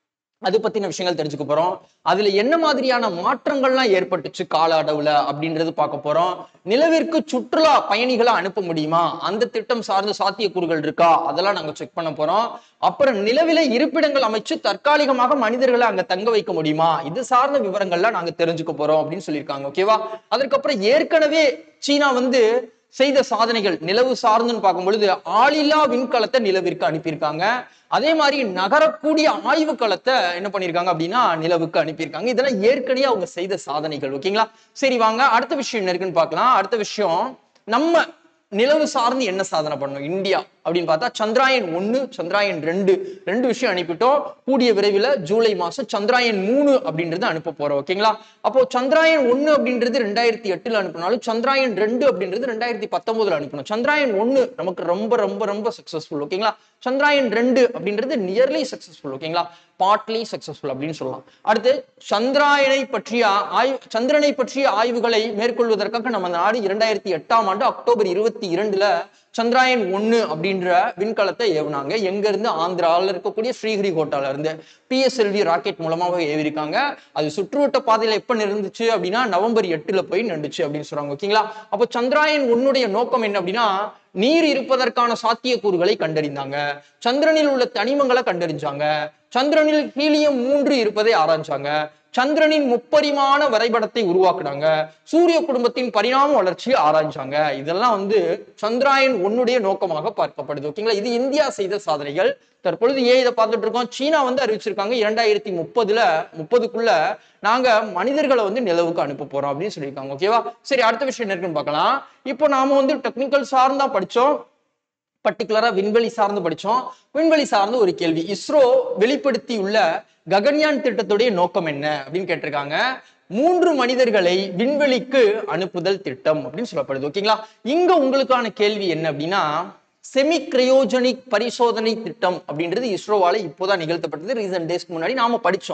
அது பத்தின விஷயங்கள் தெரிஞ்சுக்க போறோம் அதுல என்ன மாதிரியான மாற்றங்கள்லாம் ஏற்பட்டுச்சு கால அளவுல அப்படின்றது பார்க்க போறோம் நிலவிற்கு சுற்றுலா பயணிகளை அனுப்ப முடியுமா அந்த திட்டம் சார்ந்த சாத்தியக்கூறுகள் இருக்கா அதெல்லாம் நாங்க செக் பண்ண போறோம் அப்புறம் நிலவில இருப்பிடங்கள் அமைச்சு தற்காலிகமாக மனிதர்களை அங்க தங்க வைக்க முடியுமா இது சார்ந்த விவரங்கள்லாம் நாங்க தெரிஞ்சுக்க போறோம் அப்படின்னு சொல்லியிருக்காங்க ஓகேவா அதற்கப்புறம் ஏற்கனவே சீனா வந்து செய்த சாதனைகள் நிலவு சார்ந்துன்னு பார்க்கும் பொழுது ஆளில்லா விண்கலத்தை நிலவிற்கு அனுப்பியிருக்காங்க அதே மாதிரி நகரக்கூடிய ஆய்வு களத்தை என்ன பண்ணிருக்காங்க அப்படின்னா நிலவுக்கு அனுப்பியிருக்காங்க இதெல்லாம் ஏற்கனவே அவங்க செய்த சாதனைகள் ஓகேங்களா சரி வாங்க அடுத்த விஷயம் என்ன இருக்குன்னு பார்க்கலாம் அடுத்த விஷயம் நம்ம நிலவு சார்ந்து என்ன சாதனை பண்ணணும் இந்தியா அப்படின்னு பார்த்தா சந்திராயன் ஒன்னு சந்திராயன் ரெண்டு ரெண்டு விஷயம் அனுப்பிட்டோம் கூடிய விரைவில் ஜூலை மாசம் சந்திராயன் மூணு அப்படின்றது அனுப்ப போறோம் ஓகேங்களா அப்போ சந்திராயன் ஒன்னு அப்படின்றது ரெண்டாயிரத்தி எட்டுல அனுப்பினாலும் சந்திராயன் ரெண்டு அப்படின்றது ரெண்டாயிரத்தி பத்தொன்பதுல அனுப்பணும் சந்திராயன் ஒன்னு நமக்கு ரொம்ப ரொம்ப ரொம்ப சக்சஸ்ஃபுல் ஓகேங்களா சந்திராயன் ரெண்டு அப்படின்றது நியர்லி சக்சஸ்ஃபுல் ஓகேங்களா பார்ட்லி சக்சஸ்ஃபுல் அப்படின்னு சொல்லலாம் அடுத்து சந்திராயனை பற்றிய ஆய்வு சந்திரனை பற்றிய ஆய்வுகளை மேற்கொள்வதற்காக நம்ம நாடு இரண்டாயிரத்தி எட்டாம் ஆண்டு அக்டோபர் இருபத்தி இரண்டுல சந்திராயன் ஒன்னு அப்படின்ற விண்கலத்தை ஏவுனாங்க எங்க இருந்து ஆந்திராவில் இருக்கக்கூடிய ஸ்ரீஹரிகோட்டால இருந்து பிஎஸ்எல்வி ராக்கெட் மூலமாக ஏவிருக்காங்க அது சுற்றுவட்ட பாதையில எப்ப நிறுந்துச்சு அப்படின்னா நவம்பர் எட்டுல போய் நின்றுச்சு அப்படின்னு சொல்றாங்க ஓகேங்களா அப்போ சந்திராயன் ஒன்னுடைய நோக்கம் என்ன அப்படின்னா நீர் இருப்பதற்கான சாத்தியக்கூறுகளை கண்டறிந்தாங்க சந்திரனில் உள்ள தனிமங்களை கண்டறிஞ்சாங்க சந்திரனில் ஹீலியம் மூன்று இருப்பதை ஆராய்ச்சாங்க சந்திரனின் முப்பரிமாண வரைபடத்தை உருவாக்குனாங்க சூரிய குடும்பத்தின் பரிணாம வளர்ச்சியை ஆராய்ச்சாங்க இதெல்லாம் வந்து சந்திராயன் ஒன்னுடைய நோக்கமாக பார்க்கப்படுது ஓகேங்களா இது இந்தியா செய்த சாதனைகள் தற்பொழுது ஏன் இதை பார்த்துட்டு இருக்கோம் சீனா வந்து அறிவிச்சிருக்காங்க இரண்டாயிரத்தி முப்பதுல முப்பதுக்குள்ள நாங்க மனிதர்களை வந்து நிலவுக்கு அனுப்ப போறோம் அப்படின்னு சொல்லியிருக்காங்க ஓகேவா சரி அடுத்த விஷயம் என்ன இருக்குன்னு பார்க்கலாம் இப்போ நாம வந்து டெக்னிக்கல் சார்ந்தா படிச்சோம் பர்டிகுலரா விண்வெளி சார்ந்து படிச்சோம் விண்வெளி சார்ந்து ஒரு கேள்வி இஸ்ரோ வெளிப்படுத்தியுள்ள ககன்யான் திட்டத்துடைய நோக்கம் என்ன அப்படின்னு கேட்டிருக்காங்க மூன்று மனிதர்களை விண்வெளிக்கு அனுப்புதல் திட்டம் அப்படின்னு சொல்லப்படுது ஓகேங்களா இங்க உங்களுக்கான கேள்வி என்ன அப்படின்னா செமி கிரையோஜெனிக் பரிசோதனை திட்டம் அப்படின்றது இஸ்ரோவால இப்போதான் நிகழ்த்தப்பட்டது ரீசன்ட் டேஸ்க்கு முன்னாடி நாம படிச்சோம்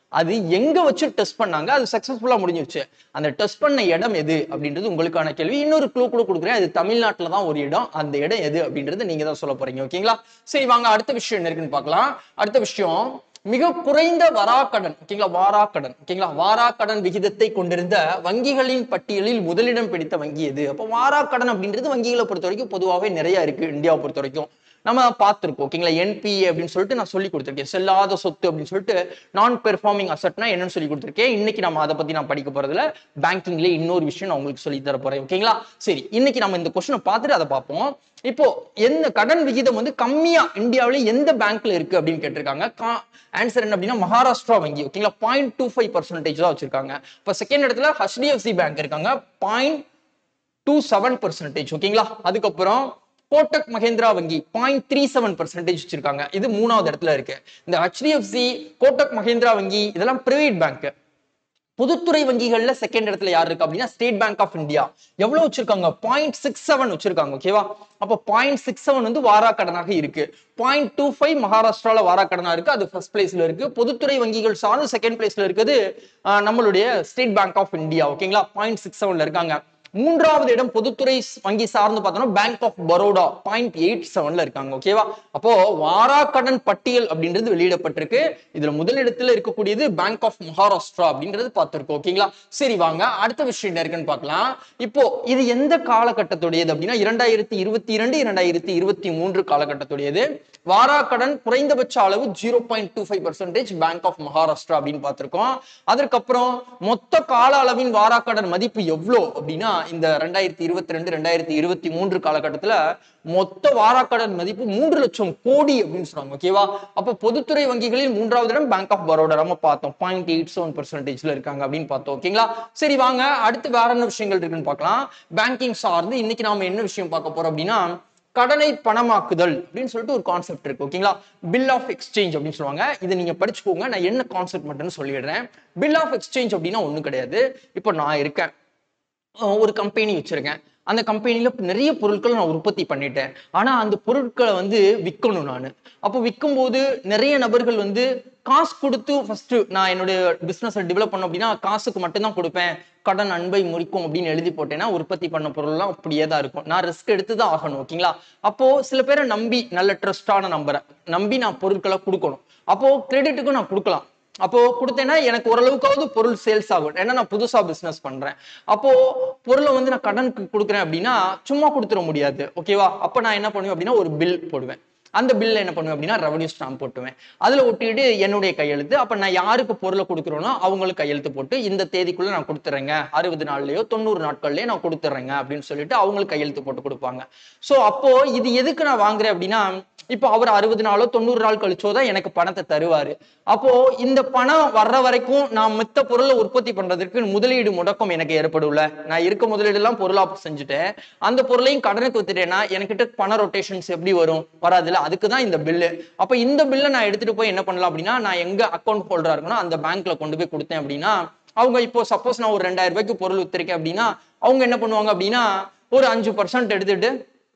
அது எங்க வச்சு டெஸ்ட் பண்ணாங்க அது சக்சஸ்ஃபுல்லா முடிஞ்சிருச்சு அந்த டெஸ்ட் பண்ண இடம் எது அப்படின்றது உங்களுக்கான கேள்வி இன்னொரு க்ளூ கூட கொடுக்குறேன் அது தமிழ்நாட்டுல தான் ஒரு இடம் அந்த இடம் எது அப்படின்றது நீங்க தான் சொல்ல போறீங்க ஓகேங்களா சரி வாங்க அடுத்த விஷயம் என்ன இருக்குன்னு பார்க்கலாம் அடுத்த விஷயம் மிக குறைந்த வராக்கடன் ஓகேங்களா வாராக்கடன் ஓகேங்களா வாராக்கடன் விகிதத்தை கொண்டிருந்த வங்கிகளின் பட்டியலில் முதலிடம் பிடித்த வங்கி எது அப்போ வாராக்கடன் அப்படின்றது வங்கிகளை பொறுத்த வரைக்கும் பொதுவாகவே நிறைய இருக்கு இந்தியாவை பொறுத்த வரைக்கும் நம்ம பார்த்துருக்கோம் ஓகேங்களா என்பிஏ அப்படின்னு சொல்லிட்டு நான் சொல்லி கொடுத்துருக்கேன் செல்லாத சொத்து அப்படின்னு சொல்லிட்டு நான் பெர்ஃபார்மிங் அசட்னா என்னன்னு சொல்லி கொடுத்துருக்கேன் இன்னைக்கு நம்ம அதை பத்தி நான் படிக்க போறதுல பேங்கிங்ல இன்னொரு விஷயம் நான் உங்களுக்கு சொல்லி தர போறேன் ஓகேங்களா சரி இன்னைக்கு நம்ம இந்த கொஸ்டினை பார்த்துட்டு அதை பார்ப்போம் இப்போ எந்த கடன் விகிதம் வந்து கம்மியா இந்தியாவில எந்த பேங்க்ல இருக்கு அப்படின்னு கேட்டிருக்காங்க ஆன்சர் என்ன அப்படின்னா மகாராஷ்டிரா வங்கி ஓகேங்களா பாயிண்ட் டூ ஃபைவ் பர்சன்டேஜ் தான் வச்சிருக்காங்க இப்போ செகண்ட் இடத்துல ஹெச்டிஎஃப்சி பேங்க் இருக்காங்க பாயிண்ட் டூ செவன் பர்சன்டேஜ் ஓகேங்களா அதுக்கப்புறம் கோட்டக் மகேந்திரா வங்கி பாயிண்ட் த்ரீ செவன் பர்சன்டேஜ் வச்சிருக்காங்க இது மூணாவது இடத்துல இருக்கு இந்த ஹெச்டிஎஃப்சி கோட்டக் மகேந்திரா வங்கி இதெல்லாம் பிரைவேட் பேங்க் பொதுத்துறை வங்கிகள்ல செகண்ட் இடத்துல யார் இருக்கு அப்படின்னா ஸ்டேட் பேங்க் ஆஃப் இந்தியா எவ்வளவு வச்சிருக்காங்க பாயிண்ட் சிக்ஸ் செவன் வச்சிருக்காங்க ஓகேவா அப்போ பாயிண்ட் சிக்ஸ் செவன் வந்து வாராக்கடனாக இருக்கு பாயிண்ட் டூ ஃபைவ் மகாராஷ்டிரால வாராக்கடனா இருக்கு அது ஃபர்ஸ்ட் பிளேஸ்ல இருக்கு பொதுத்துறை வங்கிகள் சார்ந்து செகண்ட் பிளேஸ்ல இருக்குது ஆஹ், நம்மளுடைய ஸ்டேட் பேங்க் ஆஃப் இந்தியா ஓகேங்களா பாயிண்ட் சிக்ஸ் செவன்ல இருக்காங்க மூன்றாவது இடம் பொதுத்துறை வங்கி சார்ந்து பார்த்தோம்னா bank of Baroda point eight செவன்ல இருக்காங்க ஓகேவா அப்போ வாராக்கடன் பட்டியல் அப்படின்றது வெளியிடப்பட்டிருக்கு இதுல முதலிடத்துல இருக்கக்கூடியது பேங்க் ஆஃப் மகாராஷ்டிரா அப்படின்றது பார்த்திருக்கோம் ஓகேங்களா சரி வாங்க அடுத்த விஷயம் என்ன இருக்குன்னு பார்க்கலாம் இப்போ இது எந்த காலகட்டத்துடையது அப்படின்னா இரண்டாயிரத்தி இருபத்தி இரண்டு இரண்டாயிரத்தி இருபத்தி மூன்று காலகட்டத்துடையது வாராக்கடன் குறைந்தபட்ச அளவு zero point two five percentage bank of Maharashtra அப்படின்னு பார்த்திருக்கோம் அதற்கப்புறம் மொத்த கால அளவின் வாராக்கடன் மதிப்பு எவ்வளோ அப்படின்னா இந்த ரெண்டாயிரத்தி இருபத்தி ரெண்டு ரெண்டாயிரத்தி இருபத்தி மூன்று காலகட்டத்துல மொத்த வாராக்கடன் மதிப்பு மூன்று லட்சம் கோடி அப்படின்னு சொல்றாங்க ஓகேவா அப்போ பொதுத்துறை வங்கிகளில் மூன்றாவது இடம் பேங்க் ஆஃப் பரோடா நம்ம பார்த்தோம் பாயிண்ட் எயிட் செவன் பர்சன்டேஜ்ல இருக்காங்க அப்படின்னு பார்த்தோம் ஓகேங்களா சரி வாங்க அடுத்து வேற என்ன விஷயங்கள் இருக்குன்னு பார்க்கலாம் பேங்கிங் சார்ந்து இன்னைக்கு நாம என்ன விஷயம் பார்க்க போறோம் அப்படின்னா கடனை பணமாக்குதல் அப்படின்னு சொல்லிட்டு ஒரு கான்செப்ட் இருக்கு ஓகேங்களா பில் ஆஃப் எக்ஸ்சேஞ்ச் அப்படின்னு சொல்லுவாங்க இதை நீங்க படிச்சுக்கோங்க நான் என்ன கான்செப்ட் மட்டும் சொல்லிடுறேன் பில் ஆஃப் எக்ஸ்சேஞ்ச் அப்படின்னா ஒண்ணும் கிடையாது இப்போ நான் இருக்கேன் அஹ் ஒரு கம்பெனி வச்சிருக்கேன் அந்த கம்பெனில நிறைய பொருட்களை நான் உற்பத்தி பண்ணிட்டேன் ஆனா அந்த பொருட்களை வந்து விற்கணும் நான் அப்போ விற்கும் போது நிறைய நபர்கள் வந்து காசு கொடுத்து ஃபர்ஸ்ட் நான் என்னுடைய பிசினஸை டெவலப் பண்ண அப்படின்னா காசுக்கு மட்டும்தான் கொடுப்பேன் கடன் அன்பை முறிக்கும் அப்படின்னு எழுதி போட்டேன்னா உற்பத்தி பண்ண பொருள்லாம் அப்படியே தான் இருக்கும் நான் ரிஸ்க் எடுத்து தான் ஆகணும் ஓகேங்களா அப்போ சில பேரை நம்பி நல்ல ட்ரஸ்டான நம்பரை நம்பி நான் பொருட்களை கொடுக்கணும் அப்போ கிரெடிட்டுக்கும் நான் கொடுக்கலாம் அப்போ கொடுத்தேன்னா எனக்கு ஓரளவுக்காவது பொருள் சேல்ஸ் ஆகும் ஏன்னா நான் புதுசா பிசினஸ் பண்றேன் அப்போ பொருளை வந்து நான் கடனுக்கு கொடுக்குறேன் அப்படின்னா சும்மா கொடுத்துட முடியாது ஓகேவா அப்ப நான் என்ன பண்ணுவேன் அப்படின்னா ஒரு பில் போடுவேன் அந்த பில்ல என்ன பண்ணுவேன் அப்படின்னா ரெவன்யூ ஸ்டாம்ப் போட்டுவேன் அதுல ஒட்டிட்டு என்னுடைய கையெழுத்து அப்ப நான் யாருக்கு பொருளை கொடுக்குறோனோ அவங்களுக்கு கையெழுத்து போட்டு இந்த தேதிக்குள்ள நான் கொடுத்துறேங்க அறுபது நாள்லயோ தொண்ணூறு நாட்கள்லயோ நான் கொடுத்துறேங்க அப்படின்னு சொல்லிட்டு அவங்களுக்கு கையெழுத்து போட்டு கொடுப்பாங்க சோ அப்போ இது எதுக்கு நான் வாங்குறேன் அப்படின்னா இப்போ அவர் அறுபது நாளோ தொண்ணூறு நாள் கழிச்சோ தான் எனக்கு பணத்தை தருவாரு அப்போ இந்த பணம் வர்ற வரைக்கும் நான் மித்த பொருளை உற்பத்தி பண்றதுக்கு முதலீடு முடக்கம் எனக்கு ஏற்படும்ல நான் இருக்க முதலீடு எல்லாம் பொருளா செஞ்சுட்டேன் அந்த பொருளையும் கடனுக்கு வித்துட்டேன்னா என்கிட்ட பண ரொட்டேஷன்ஸ் எப்படி வரும் வராதுல்ல அதுக்கு தான் இந்த பில்லு அப்ப இந்த பில்லை நான் எடுத்துட்டு போய் என்ன பண்ணலாம் அப்படின்னா நான் எங்க அக்கௌண்ட் ஹோல்டரா இருக்கணும் அந்த பேங்க்ல கொண்டு போய் கொடுத்தேன் அப்படின்னா அவங்க இப்போ சப்போஸ் நான் ஒரு ரெண்டாயிரம் ரூபாய்க்கு பொருள் வித்திருக்கேன் அப்படின்னா அவங்க என்ன பண்ணுவாங்க அப்படின்னா ஒரு அஞ்சு பர்சன்ட் எடுத்துட்டு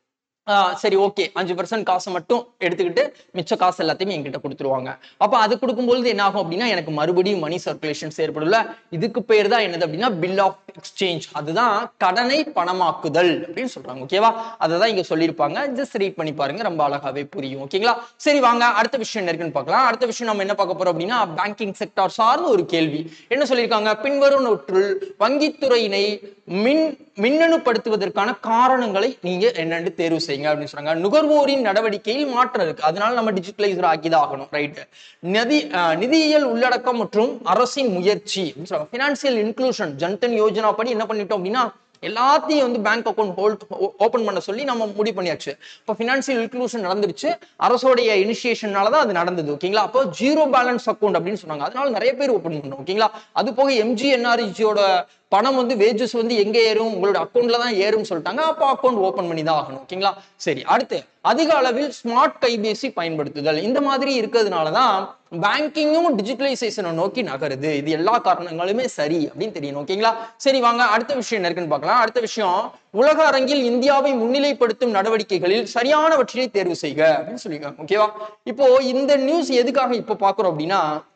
ஆஹ் சரி ஓகே அஞ்சு பர்சன்ட் காசை மட்டும் எடுத்துக்கிட்டு மிச்ச காசு எல்லாத்தையும் என்கிட்ட கொடுத்துருவாங்க அப்ப அது கொடுக்கும்பொழுது என்ன ஆகும் அப்படின்னா எனக்கு மறுபடியும் மணி சர்க்குலேஷன்ஸ் ஏற்படும்ல இதுக்கு பேர் தான் என்னது அப்படின்னா பில் ஆஃப் எக்ஸ்சேஞ்ச் அதுதான் கடனை பணமாக்குதல் அப்படின்னு சொல்றாங்க ஓகேவா அதை தான் இங்க சொல்லியிருப்பாங்க ஜஸ்ட் ரீட் பண்ணி பாருங்க ரொம்ப அழகாவே புரியும் ஓகேங்களா சரி வாங்க அடுத்த விஷயம் என்ன இருக்குன்னு பார்க்கலாம் அடுத்த விஷயம் நம்ம என்ன பார்க்க போறோம் அப்படின்னா பேங்கிங் செக்டார் சார்ந்த ஒரு கேள்வி என்ன சொல்லியிருக்காங்க பின்வரும் நூற்றுள் வங்கித்துறையினை மின் மின்னணுப்படுத்துவதற்கான காரணங்களை நீங்க என்னன்னு தேர்வு செய்யுங்க அப்படின்னு சொன்னாங்க நுகர்வோரின் நடவடிக்கையில் மாற்றம் இருக்கு அதனால நம்ம டிஜிட்டலைசர் ஆக்கிதான் ஆகணும் ரைட் நிதி அஹ், நிதியியல் உள்ளடக்கம் மற்றும் அரசின் முயற்சி அப்படின்னு சொல்றாங்க பினான்சியல் இன்க்ளூஷன் ஜன்தன் யோஜனா படி என்ன பண்ணிட்டோம் அப்படின்னா எல்லாத்தையும் வந்து பேங்க் அக்கௌண்ட் ஹோல்ட் ஓபன் பண்ண சொல்லி நம்ம முடிவு பண்ணியாச்சு இப்போ ஃபினான்சியல் இன்க்ளூஷன் நடந்துருச்சு அரசோடைய இனிஷியேஷனால தான் அது நடந்தது ஓகேங்களா அப்போ ஜீரோ பேலன்ஸ் அக்கௌண்ட் அப்படின்னு சொன்னாங்க அதனால நிறைய பேர் ஓப்பன் பண்ணணும் ஓகேங்களா அது போக எம்ஜிஎன்ஆர்ஜியோட பணம் வந்து வேஜஸ் வந்து எங்க ஏறும் உங்களோட அக்கௌண்ட்ல தான் ஏறும்னு சொல்லிட்டாங்க அப்போ அக்கௌண்ட் ஓபன் பண்ணி தான் ஆகணும் ஓகேங்களா சரி அடுத்து அதிக அளவில் ஸ்மார்ட் கைபேசி பயன்படுத்துதல் இந்த மாதிரி இருக்கிறதுனால தான் பேங்கிங்கும் டிஜிட்டலைசேஷனை நோக்கி நகருது இது எல்லா காரணங்களுமே சரி அப்படின்னு தெரியணும் ஓகேங்களா சரி வாங்க அடுத்த விஷயம் என்ன இருக்குன்னு பார்க்கலாம் அடுத்த விஷயம் உலக அரங்கில் இந்தியாவை முன்னிலைப்படுத்தும் நடவடிக்கைகளில் சரியானவற்றை தேர்வு செய்க அப்படின்னு சொல்லியிருக்காங்க ஓகேவா இப்போ இந்த நியூஸ் எதுக்காக இப்போ பார்க்குறோம் அப்படின்னா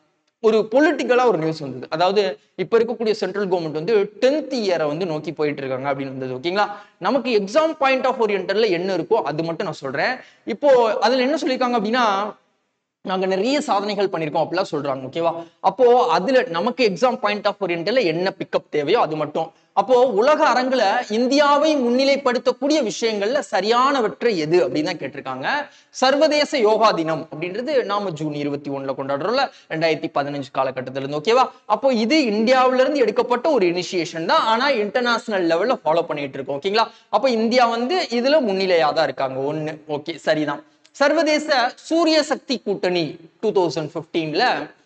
ஒரு பொலிட்டிக்கலா ஒரு நியூஸ் வந்தது அதாவது இப்ப இருக்கக்கூடிய சென்ட்ரல் கவர்மெண்ட் வந்து டென்த் இயரை வந்து நோக்கி போயிட்டு இருக்காங்க அப்படின்னு வந்தது ஓகேங்களா நமக்கு எக்ஸாம் பாயிண்ட் ஆஃப் ஓரியன்டர்ல என்ன இருக்கோ அது மட்டும் நான் சொல்றேன் இப்போ அதுல என்ன சொல்லியிருக்காங்க அப்படின்னா நாங்க நிறைய சாதனைகள் பண்ணியிருக்கோம் அப்படிலாம் சொல்றாங்க ஓகேவா அப்போ அதுல நமக்கு எக்ஸாம் பாயிண்ட் ஆஃப் ஓரியன்டர்ல என்ன பிக்கப் தேவையோ அது மட்டும் அப்போ உலக அரங்குல இந்தியாவை முன்னிலைப்படுத்தக்கூடிய விஷயங்கள்ல சரியானவற்றை எது அப்படின்னு தான் கேட்டிருக்காங்க சர்வதேச யோகா தினம் அப்படின்றது நாம ஜூன் இருபத்தி ஒண்ணுல கொண்டாடுறோம்ல ரெண்டாயிரத்தி பதினஞ்சு காலகட்டத்துல இருந்து ஓகேவா அப்போ இது இந்தியாவில இருந்து எடுக்கப்பட்ட ஒரு இனிஷியேஷன் தான் ஆனா இன்டர்நேஷனல் லெவல்ல ஃபாலோ பண்ணிட்டு இருக்கோம் ஓகேங்களா அப்போ இந்தியா வந்து இதுல முன்னிலையா தான் இருக்காங்க ஒண்ணு ஓகே சரிதான் சர்வதேச சூரிய சக்தி கூட்டணி டூ தௌசண்ட் ஃபிஃப்டீன்ல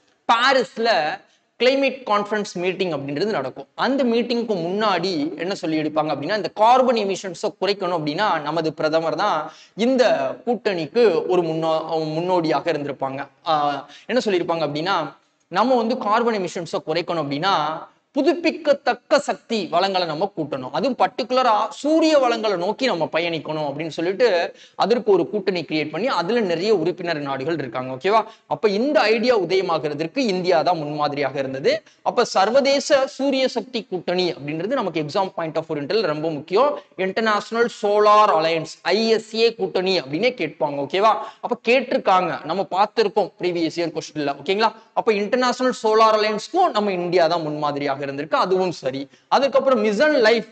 பாரிஸ்ல கிளைமேட் கான்ஃபரன்ஸ் மீட்டிங் அப்படின்றது நடக்கும் அந்த மீட்டிங்க்கு முன்னாடி என்ன சொல்லி எடுப்பாங்க அப்படின்னா இந்த கார்பன் எமிஷன்ஸை குறைக்கணும் அப்படின்னா நமது பிரதமர் தான் இந்த கூட்டணிக்கு ஒரு முன்னோ முன்னோடியாக இருந்திருப்பாங்க ஆஹ் என்ன சொல்லியிருப்பாங்க அப்படின்னா நம்ம வந்து கார்பன் எமிஷன்ஸை குறைக்கணும் அப்படின்னா புதுப்பிக்கத்தக்க சக்தி வளங்களை நம்ம கூட்டணும் அதுவும் பர்டிகுலரா சூரிய வளங்களை நோக்கி நம்ம பயணிக்கணும் அப்படின்னு சொல்லிட்டு அதற்கு ஒரு கூட்டணி கிரியேட் பண்ணி அதுல நிறைய உறுப்பினர் நாடுகள் இருக்காங்க ஓகேவா அப்ப இந்த ஐடியா உதயமாகிறதுக்கு இந்தியா தான் முன்மாதிரியாக இருந்தது அப்ப சர்வதேச சூரிய சக்தி கூட்டணி அப்படின்றது நமக்கு எக்ஸாம் பாயிண்ட் ஆஃப் வியூ ரொம்ப முக்கியம் இன்டர்நேஷனல் சோலார் அலையன்ஸ் ஐஎஸ்ஏ கூட்டணி அப்படின்னே கேட்பாங்க ஓகேவா அப்ப கேட்டிருக்காங்க நம்ம பார்த்திருக்கோம் ப்ரீவியஸ் இயர் கொஸ்டின்ல ஓகேங்களா அப்ப இன்டர்நேஷனல் சோலார் அலையன்ஸ்க்கும் நம்ம இந்தியா தான் முன்மாதிரியாக இருந்திருக்கு அதுவும் சரி அதுக்கப்புறம் மிசன் லைஃப்